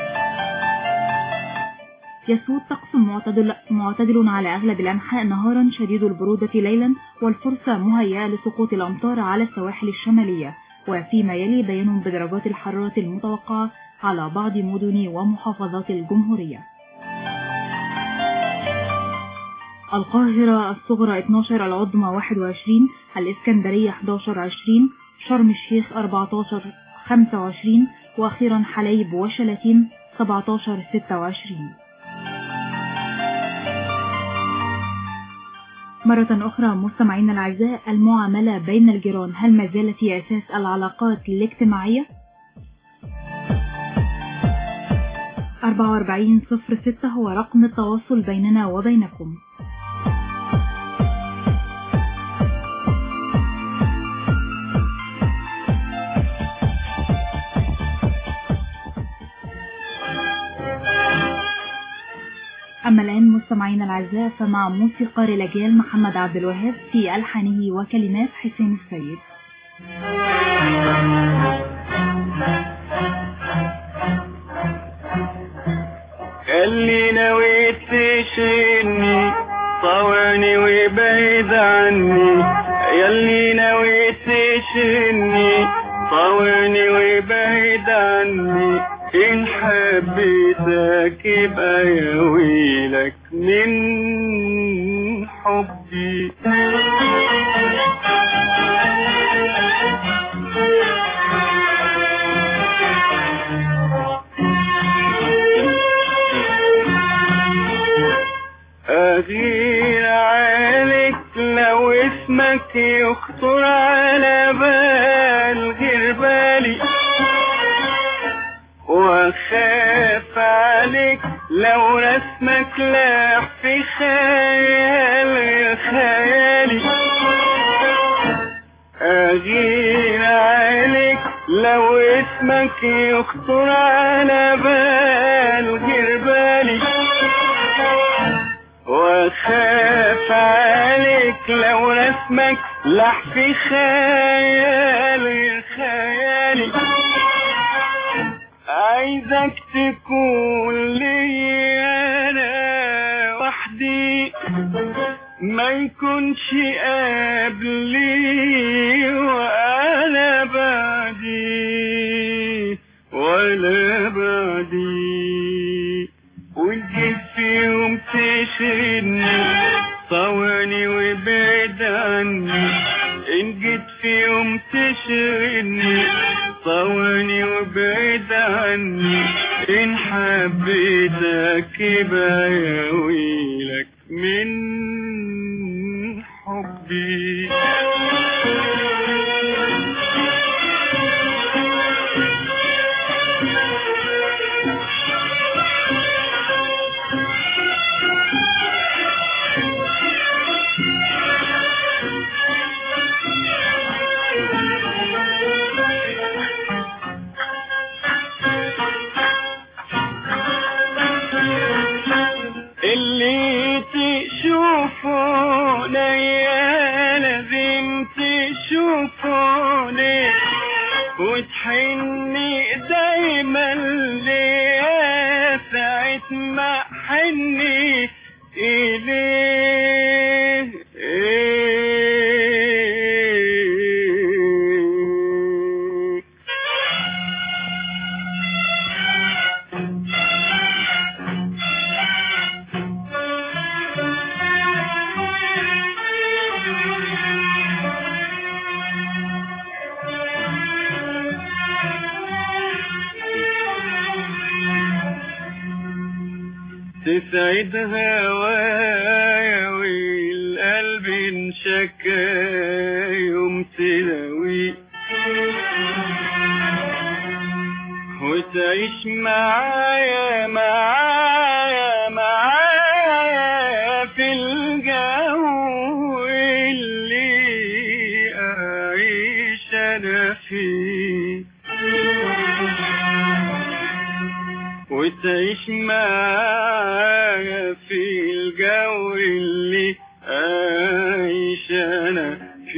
يسود طقس معتدل, معتدل على أغلب الأنحاء نهارا شديد البرودة ليلا والفرصة مهيئة لسقوط الأمطار على السواحل الشمالية وفيما يلي بيان بدرجات الحرارة المتوقعة على بعض مدن ومحافظات الجمهورية القاهرة الصغرى 12 العظمى 21 الإسكندرية 11 20 شرم الشيخ 14 25 وأخيرا حليب وشلاتين 17 26 مرة أخرى مستمعينا الأعزاء المعاملة بين الجيران هل ما زالت هي أساس العلاقات الاجتماعية؟ 4406 هو رقم التواصل بيننا وبينكم أما الآن مستمعينا الأعزاء فمع موسيقار الأجيال محمد عبد الوهاب في ألحانه وكلمات حسين السيد اللي نويت تشيلني طوعني وبعيد عني يلي نويت تشيلني طوعني وبعيد عني إن حبيتك يبقى يا ويلك من حبي أغير عليك لو اسمك يخطر على بال غير بالي واخاف عليك لو رسمك لاح في خيال غير خيالي اغير عليك لو اسمك يخطر على بال غير بالي واخاف عليك لو رسمك لح في خيال غير خيالي عايزك تكون لي انا وحدي ما يكونش قبلي وانا بعدي ولا بعدي وجيت في يوم تشغلني صواني وبعد عني ان جيت في يوم تشغلني صواني وبعد عني ان حبيتك يبقى يا ويلك من حبي اللي تشوفونه يا لازم تشوفوني وتحني دايما ليا ساعة ما حني إليه تسعد هوايا والقلب انشكى يوم تلاوي وتعيش معايا معايا معايا في الجو اللي أعيش أنا فيه وتعيش معايا في الجو اللي عايش انا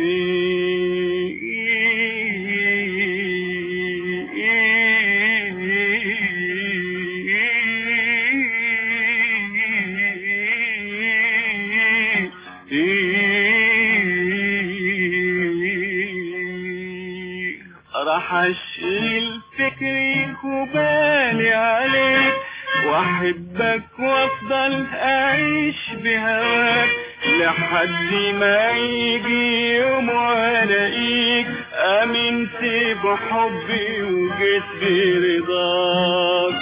فيه راح اشيل فكري وبالي عليك واحبك وافضل اعيش بهواك لحد ما يجي يوم والاقيك امنت بحبي وجيت برضاك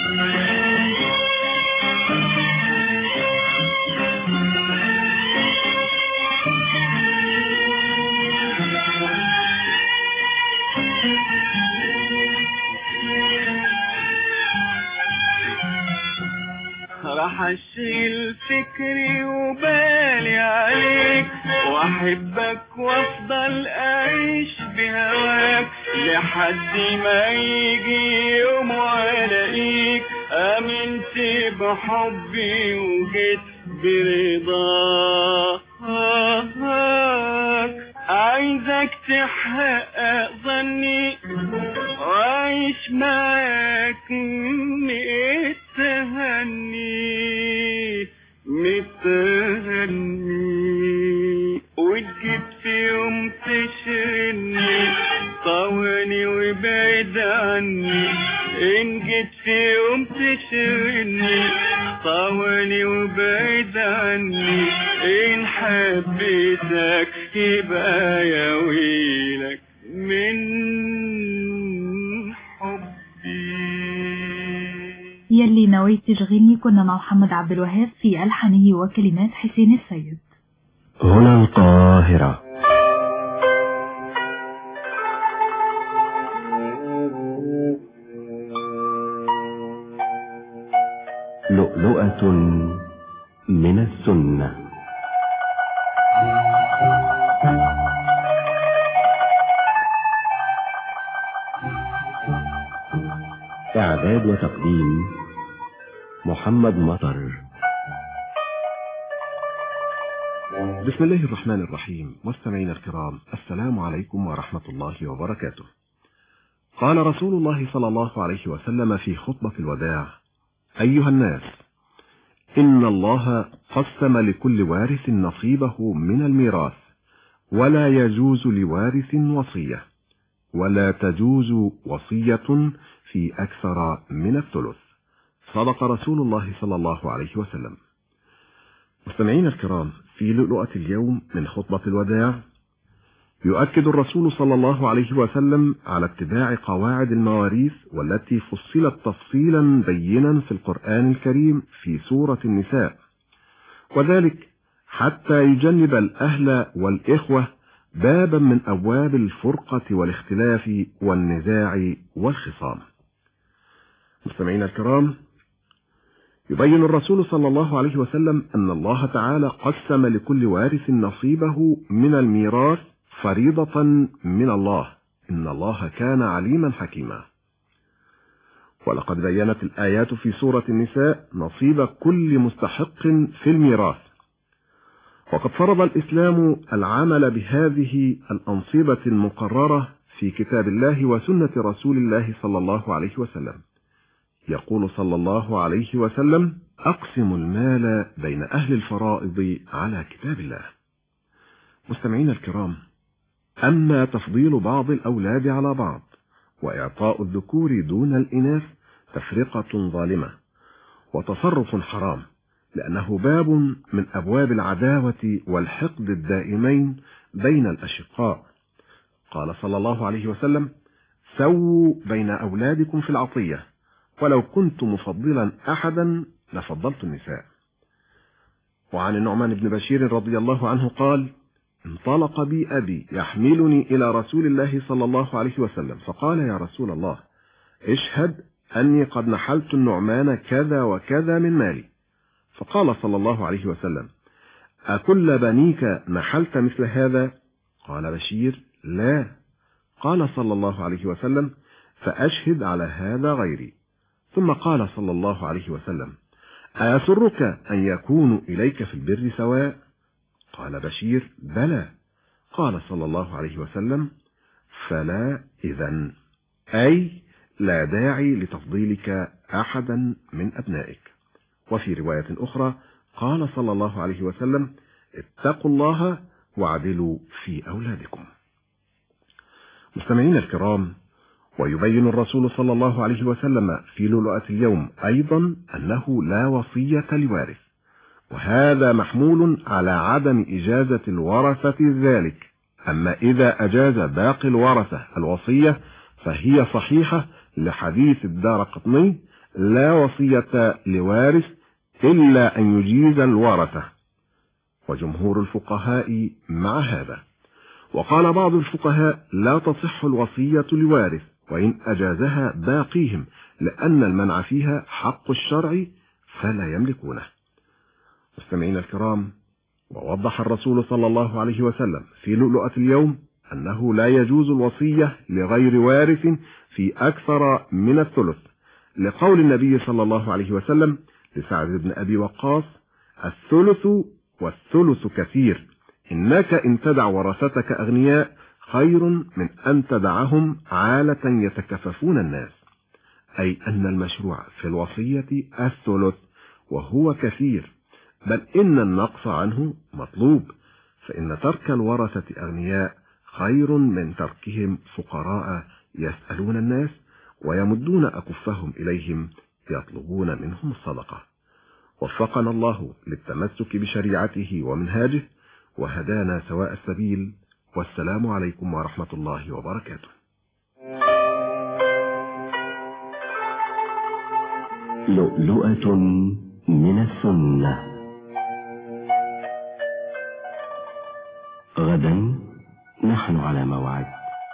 راح اشيل فكري وبالي عليك واحبك وافضل اعيش بهواك لحد ما يجي يوم والاقيك امنت بحبي وجيت برضاك عايزك تحقق ظني وعيش معاك متهني متهني وتجيب في يوم تشغلني طواني وبعد عني ان جيت في يوم تشغلني طواني وبعد عني ان حبيتك يبقى يا ويلك من حبي يلي لي نويت تشغلني كنا مع محمد عبد الوهاب في ألحانه وكلمات حسين السيد هنا القاهرة لؤلؤة من السنة إعداد وتقديم محمد مطر بسم الله الرحمن الرحيم مستمعينا الكرام السلام عليكم ورحمة الله وبركاته قال رسول الله صلى الله عليه وسلم في خطبة الوداع أيها الناس إن الله قسم لكل وارث نصيبه من الميراث ولا يجوز لوارث وصية ولا تجوز وصية في أكثر من الثلث صدق رسول الله صلى الله عليه وسلم مستمعين الكرام في لؤلؤة اليوم من خطبة الوداع يؤكد الرسول صلى الله عليه وسلم على اتباع قواعد المواريث والتي فصلت تفصيلا بينا في القرآن الكريم في سورة النساء وذلك حتى يجنب الأهل والإخوة بابا من أبواب الفرقة والاختلاف والنزاع والخصام مستمعين الكرام يبين الرسول صلى الله عليه وسلم أن الله تعالى قسم لكل وارث نصيبه من الميراث فريضة من الله إن الله كان عليما حكيما ولقد بينت الآيات في سورة النساء نصيب كل مستحق في الميراث وقد فرض الإسلام العمل بهذه الأنصبة المقررة في كتاب الله وسنة رسول الله صلى الله عليه وسلم يقول صلى الله عليه وسلم أقسم المال بين أهل الفرائض على كتاب الله مستمعين الكرام أما تفضيل بعض الأولاد على بعض وإعطاء الذكور دون الإناث تفرقة ظالمة وتصرف حرام لأنه باب من أبواب العداوة والحقد الدائمين بين الأشقاء قال صلى الله عليه وسلم سووا بين أولادكم في العطية ولو كنت مفضلا أحدا لفضلت النساء وعن النعمان بن بشير رضي الله عنه قال انطلق بي أبي يحملني إلى رسول الله صلى الله عليه وسلم فقال يا رسول الله اشهد أني قد نحلت النعمان كذا وكذا من مالي فقال صلى الله عليه وسلم أكل بنيك نحلت مثل هذا قال بشير لا قال صلى الله عليه وسلم فأشهد على هذا غيري ثم قال صلى الله عليه وسلم أيسرك أن يكونوا إليك في البر سواء قال بشير بلى قال صلى الله عليه وسلم فلا إذن أي لا داعي لتفضيلك أحدا من أبنائك وفي رواية أخرى قال صلى الله عليه وسلم اتقوا الله واعدلوا في أولادكم مستمعين الكرام ويبين الرسول صلى الله عليه وسلم في لؤلؤة اليوم أيضا أنه لا وصية لوارث وهذا محمول على عدم إجازة الورثة ذلك أما إذا أجاز باقي الورثة الوصية فهي صحيحة لحديث الدار قطني لا وصية لوارث إلا أن يجيز الورثة وجمهور الفقهاء مع هذا وقال بعض الفقهاء لا تصح الوصية لوارث وإن أجازها باقيهم لأن المنع فيها حق الشرع فلا يملكونه مستمعين الكرام ووضح الرسول صلى الله عليه وسلم في لؤلؤة اليوم أنه لا يجوز الوصية لغير وارث في أكثر من الثلث لقول النبي صلى الله عليه وسلم لسعد بن أبي وقاص الثلث والثلث كثير إنك إن تدع ورثتك أغنياء خير من أن تدعهم عالة يتكففون الناس أي أن المشروع في الوصية الثلث وهو كثير بل إن النقص عنه مطلوب فإن ترك الورثة أغنياء خير من تركهم فقراء يسألون الناس ويمدون أكفهم إليهم يطلبون منهم الصدقة وفقنا الله للتمسك بشريعته ومنهاجه وهدانا سواء السبيل والسلام عليكم ورحمة الله وبركاته لؤلؤة من السنة غدا نحن على موعد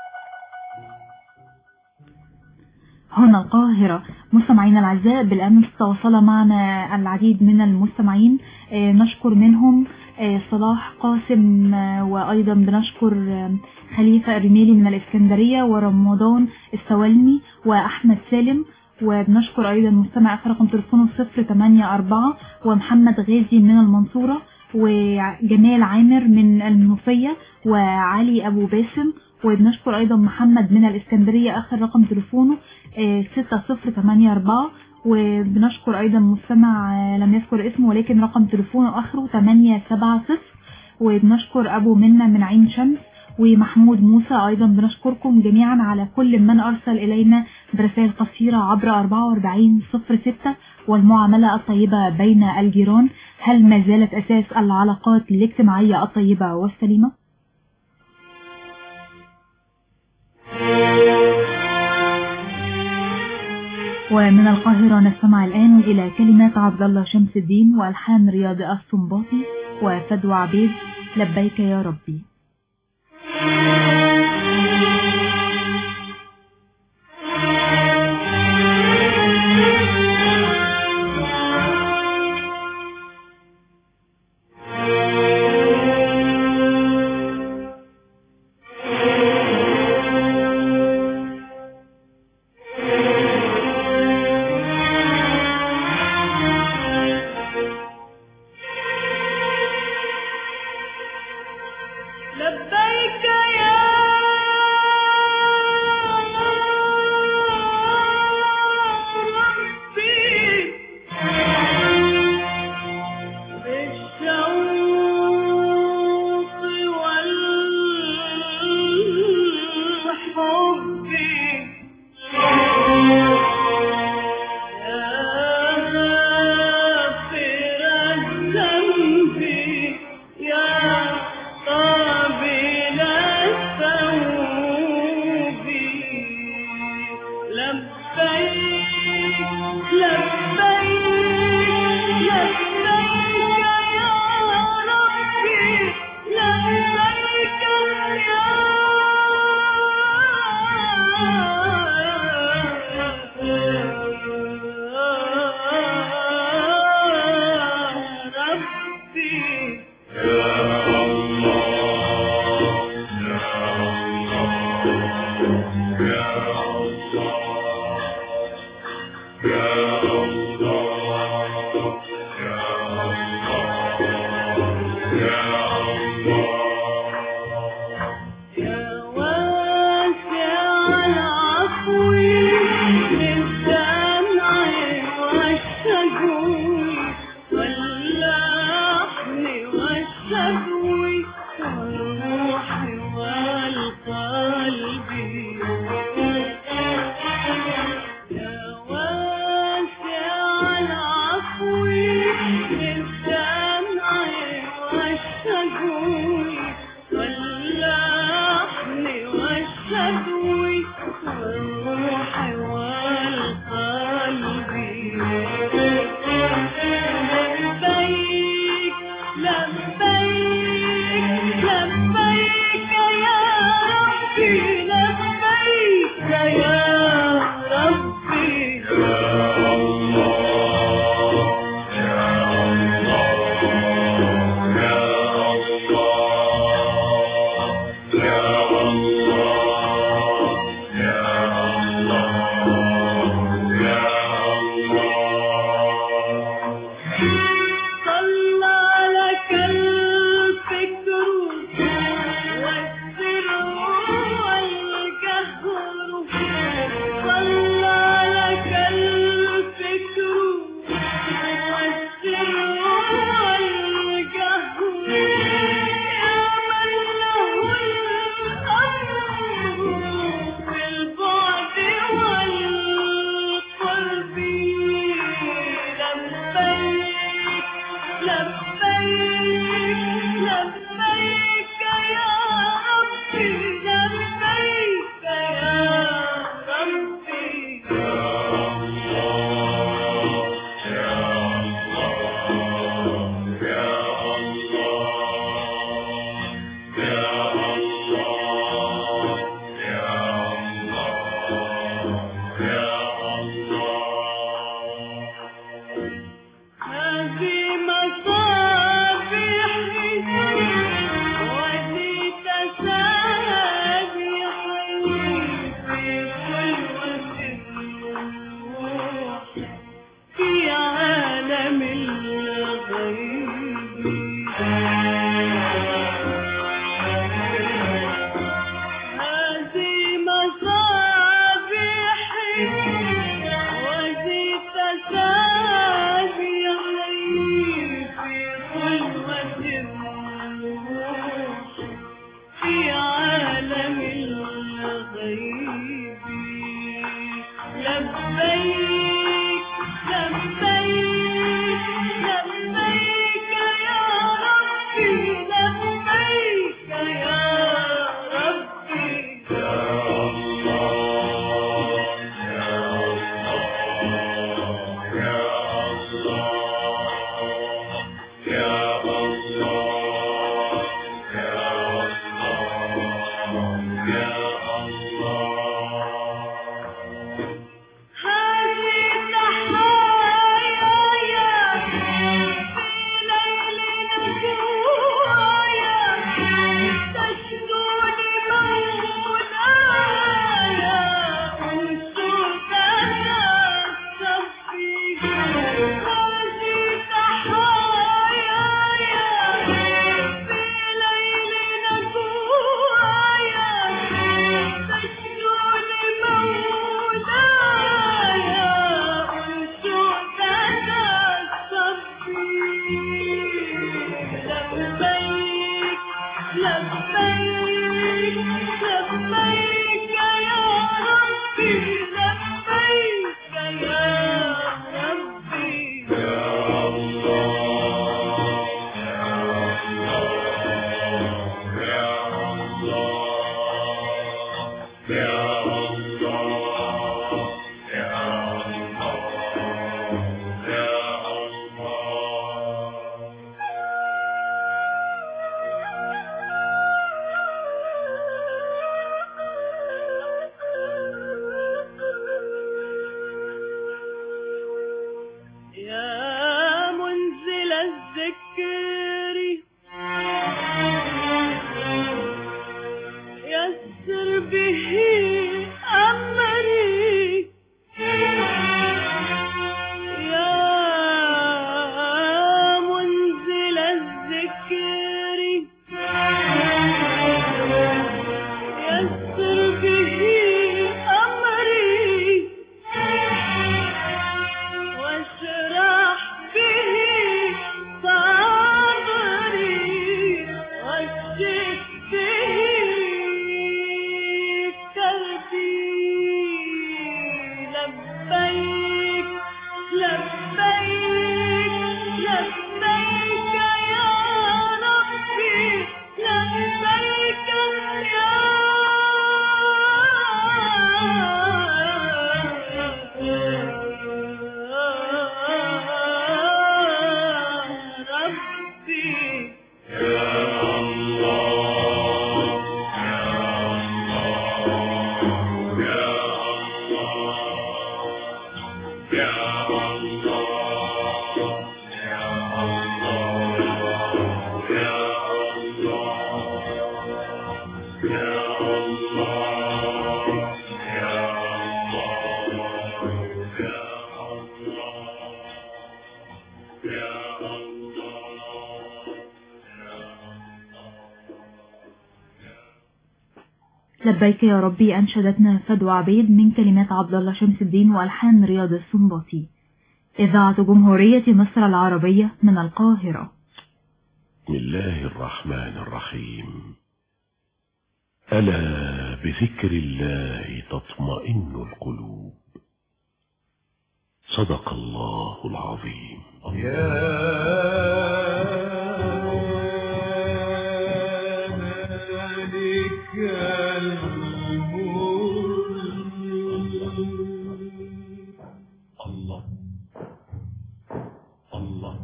هنا القاهرة مستمعينا الأعزاء بالأمس تواصل معنا العديد من المستمعين آه، نشكر منهم آه، صلاح قاسم آه، وأيضا بنشكر آه، خليفة الرميلي من الإسكندرية ورمضان السوالمي وأحمد سالم وبنشكر أيضا مستمع آخر رقم تليفونه 084 ومحمد غازي من المنصورة وجمال عامر من المنوفية وعلي أبو باسم وبنشكر أيضا محمد من الإسكندرية آخر رقم تليفونه آه، 6084 وبنشكر أيضا مستمع آه، لم يذكر اسمه ولكن رقم تليفونه آخره 870 وبنشكر أبو منة من عين شمس ومحمود موسى أيضا بنشكركم جميعا على كل من أرسل إلينا برسائل قصيرة عبر 4406 والمعاملة الطيبة بين الجيران هل ما زالت أساس العلاقات الاجتماعية الطيبة والسليمة؟ ومن القاهرة نستمع الآن إلى كلمات عبد الله شمس الدين وألحان رياض السنباطي وفدوى عبيد لبيك يا ربي لبيك يا ربي بالشوق والحب غافر الذنب يا قابل التوب لبيك لبيك لبيك يا ربي لبيك يا ربي يا واسع العفو للدمع والشجوي واللحن والشدو والروح والقلب يا واسع العفو للدمع والشجوي واللحن والشدو والروح والقلب لبيك لبيك لبيك يا ربي لبيك يا ربي صلى لك الفكر والسر والجهر صلى لك الفكر والسر والجهر يا من له الأمر في البعد والقرب لبيك لبيك لبيك يا ربي لبيك يا ربي لبيك لبيك لبيك يا ربي لبيك يا ربي يا يا منزل الذكر يسر به أمري يا منزل الذكر يسر به أمري واشرح به صدري واشف به قلبي لبيك لبيك لبيك يا ربي لبيك يا ربي لبيك يا ربي أنشدتنا فدوى عبيد من كلمات عبد الله شمس الدين وألحان رياض السنباطي إذاعة جمهورية مصر العربية من القاهرة بسم الله الرحمن الرحيم ألا بذكر الله تطمئن القلوب صدق الله العظيم الله الله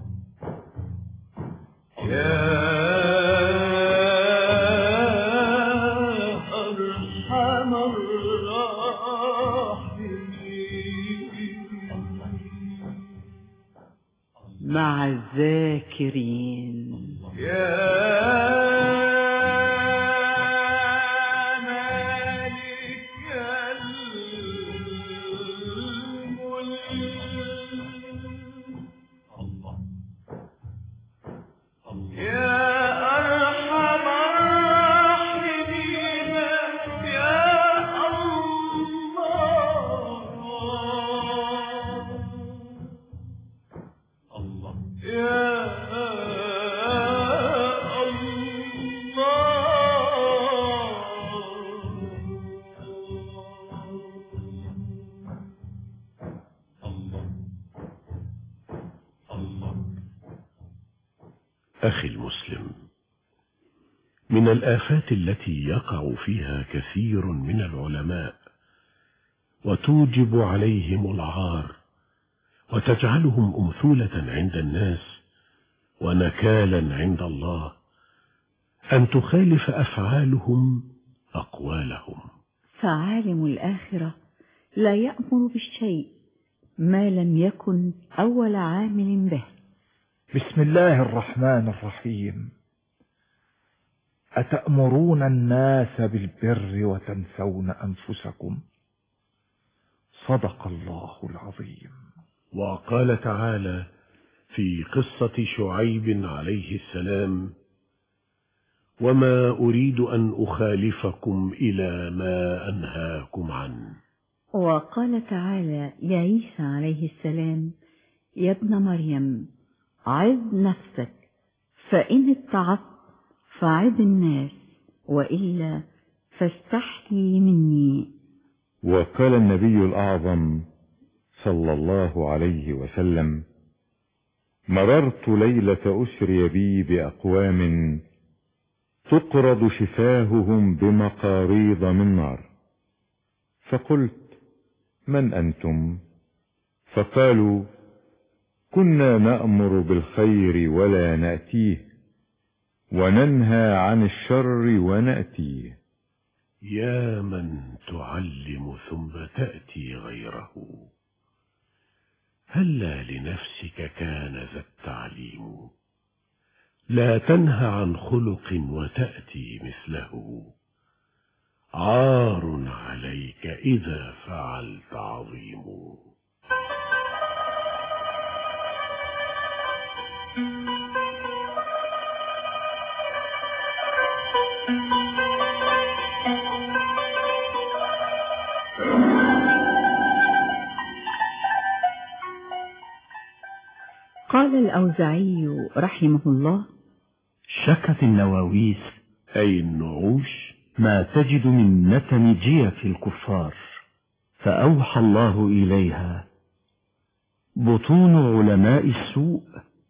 أرحم مع الذاكرين أخي المسلم من الآفات التي يقع فيها كثير من العلماء وتوجب عليهم العار وتجعلهم أمثولة عند الناس ونكالا عند الله أن تخالف أفعالهم أقوالهم فعالم الآخرة لا يأمر بالشيء ما لم يكن أول عامل به بسم الله الرحمن الرحيم أتأمرون الناس بالبر وتنسون أنفسكم صدق الله العظيم وقال تعالى في قصة شعيب عليه السلام وما أريد أن أخالفكم إلى ما أنهاكم عنه وقال تعالى يا عيسى عليه السلام يا ابن مريم عظ نفسك فإن اتعظت فعظ الناس وإلا فاستحيي مني وقال النبي الأعظم صلى الله عليه وسلم مررت ليلة أسري بي بأقوام تقرض شفاههم بمقاريض من نار فقلت من أنتم فقالوا كنا نأمر بالخير ولا نأتيه وننهى عن الشر ونأتيه يا من تعلم ثم تأتي غيره هلا لنفسك كان ذا التعليم لا تنهى عن خلق وتأتي مثله عار عليك إذا فعلت عظيم قال الأوزعي رحمه الله شكت النواويس أي النعوش ما تجد من نتن جيف الكفار فأوحى الله إليها بطون علماء السوء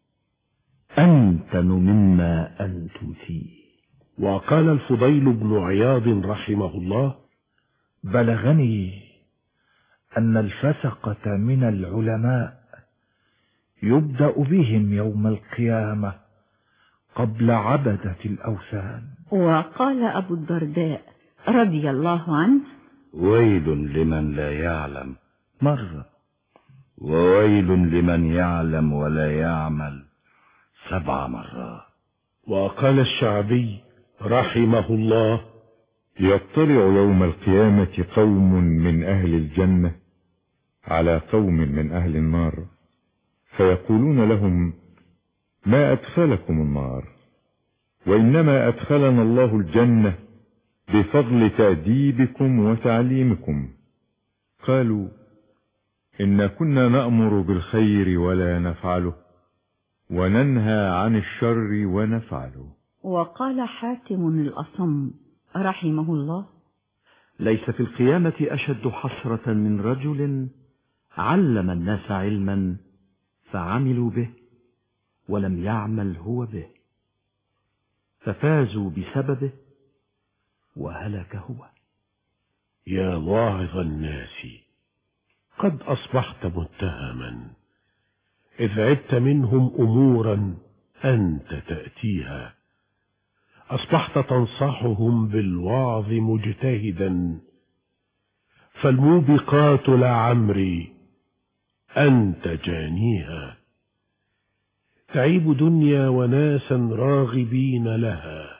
أنتن مما أنتم فيه وقال الفضيل بن عياض رحمه الله بلغني أن الفسقة من العلماء يبدأ بهم يوم القيامة قبل عبدة الأوثان وقال أبو الدرداء رضي الله عنه ويل لمن لا يعلم مرة وويل لمن يعلم ولا يعمل سبع مرات وقال الشعبي رحمه الله يطلع يوم القيامة قوم من أهل الجنة على قوم من أهل النار فيقولون لهم ما أدخلكم النار وإنما أدخلنا الله الجنة بفضل تأديبكم وتعليمكم قالوا إن كنا نأمر بالخير ولا نفعله وننهى عن الشر ونفعله وقال حاتم الأصم رحمه الله ليس في القيامة أشد حسرة من رجل علم الناس علما فعملوا به ولم يعمل هو به ففازوا بسببه وهلك هو يا واعظ الناس قد أصبحت متهما إذ عدت منهم أمورا أنت تأتيها أصبحت تنصحهم بالوعظ مجتهدا فالموبقات لعمري أنت جانيها تعيب دنيا وناسا راغبين لها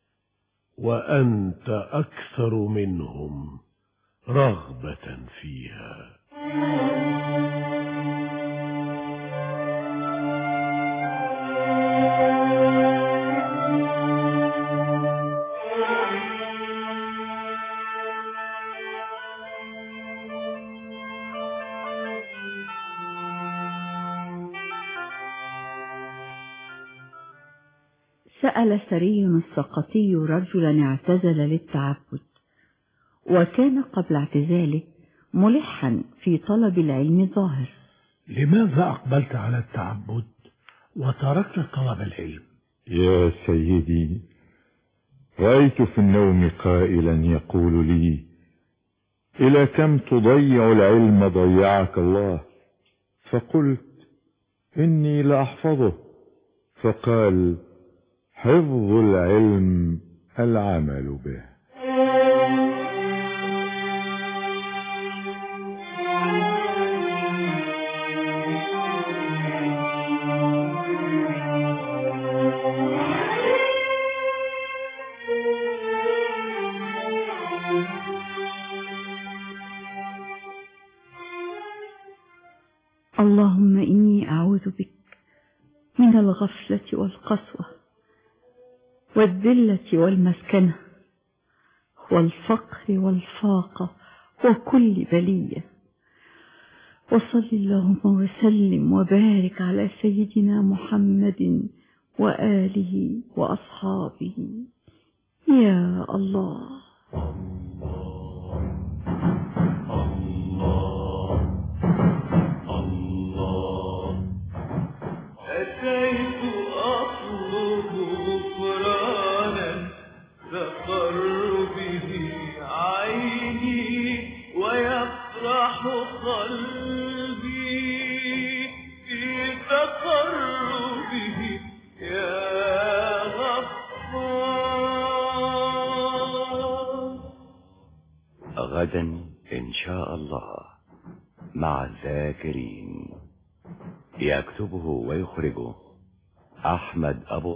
وأنت أكثر منهم رغبة فيها سأل سري السقطي رجلا اعتزل للتعبد وكان قبل اعتزاله ملحا في طلب العلم ظاهر لماذا أقبلت على التعبد وتركت طلب العلم يا سيدي رأيت في النوم قائلا يقول لي إلى كم تضيع العلم ضيعك الله فقلت إني لأحفظه فقال حفظ العلم العمل به اللهم إني أعوذ بك من الغفلة والقسوة والذلة والمسكنة والفقر والفاقة وكل بلية وصل اللهم وسلم وبارك على سيدنا محمد وآله وأصحابه يا الله أتيت أطلب غفرانا تقر به عيني ويفرح قلبي في تقربه يا غفار غدا إن شاء الله مع الذاكرين يكتبه ويخرجه أحمد أبو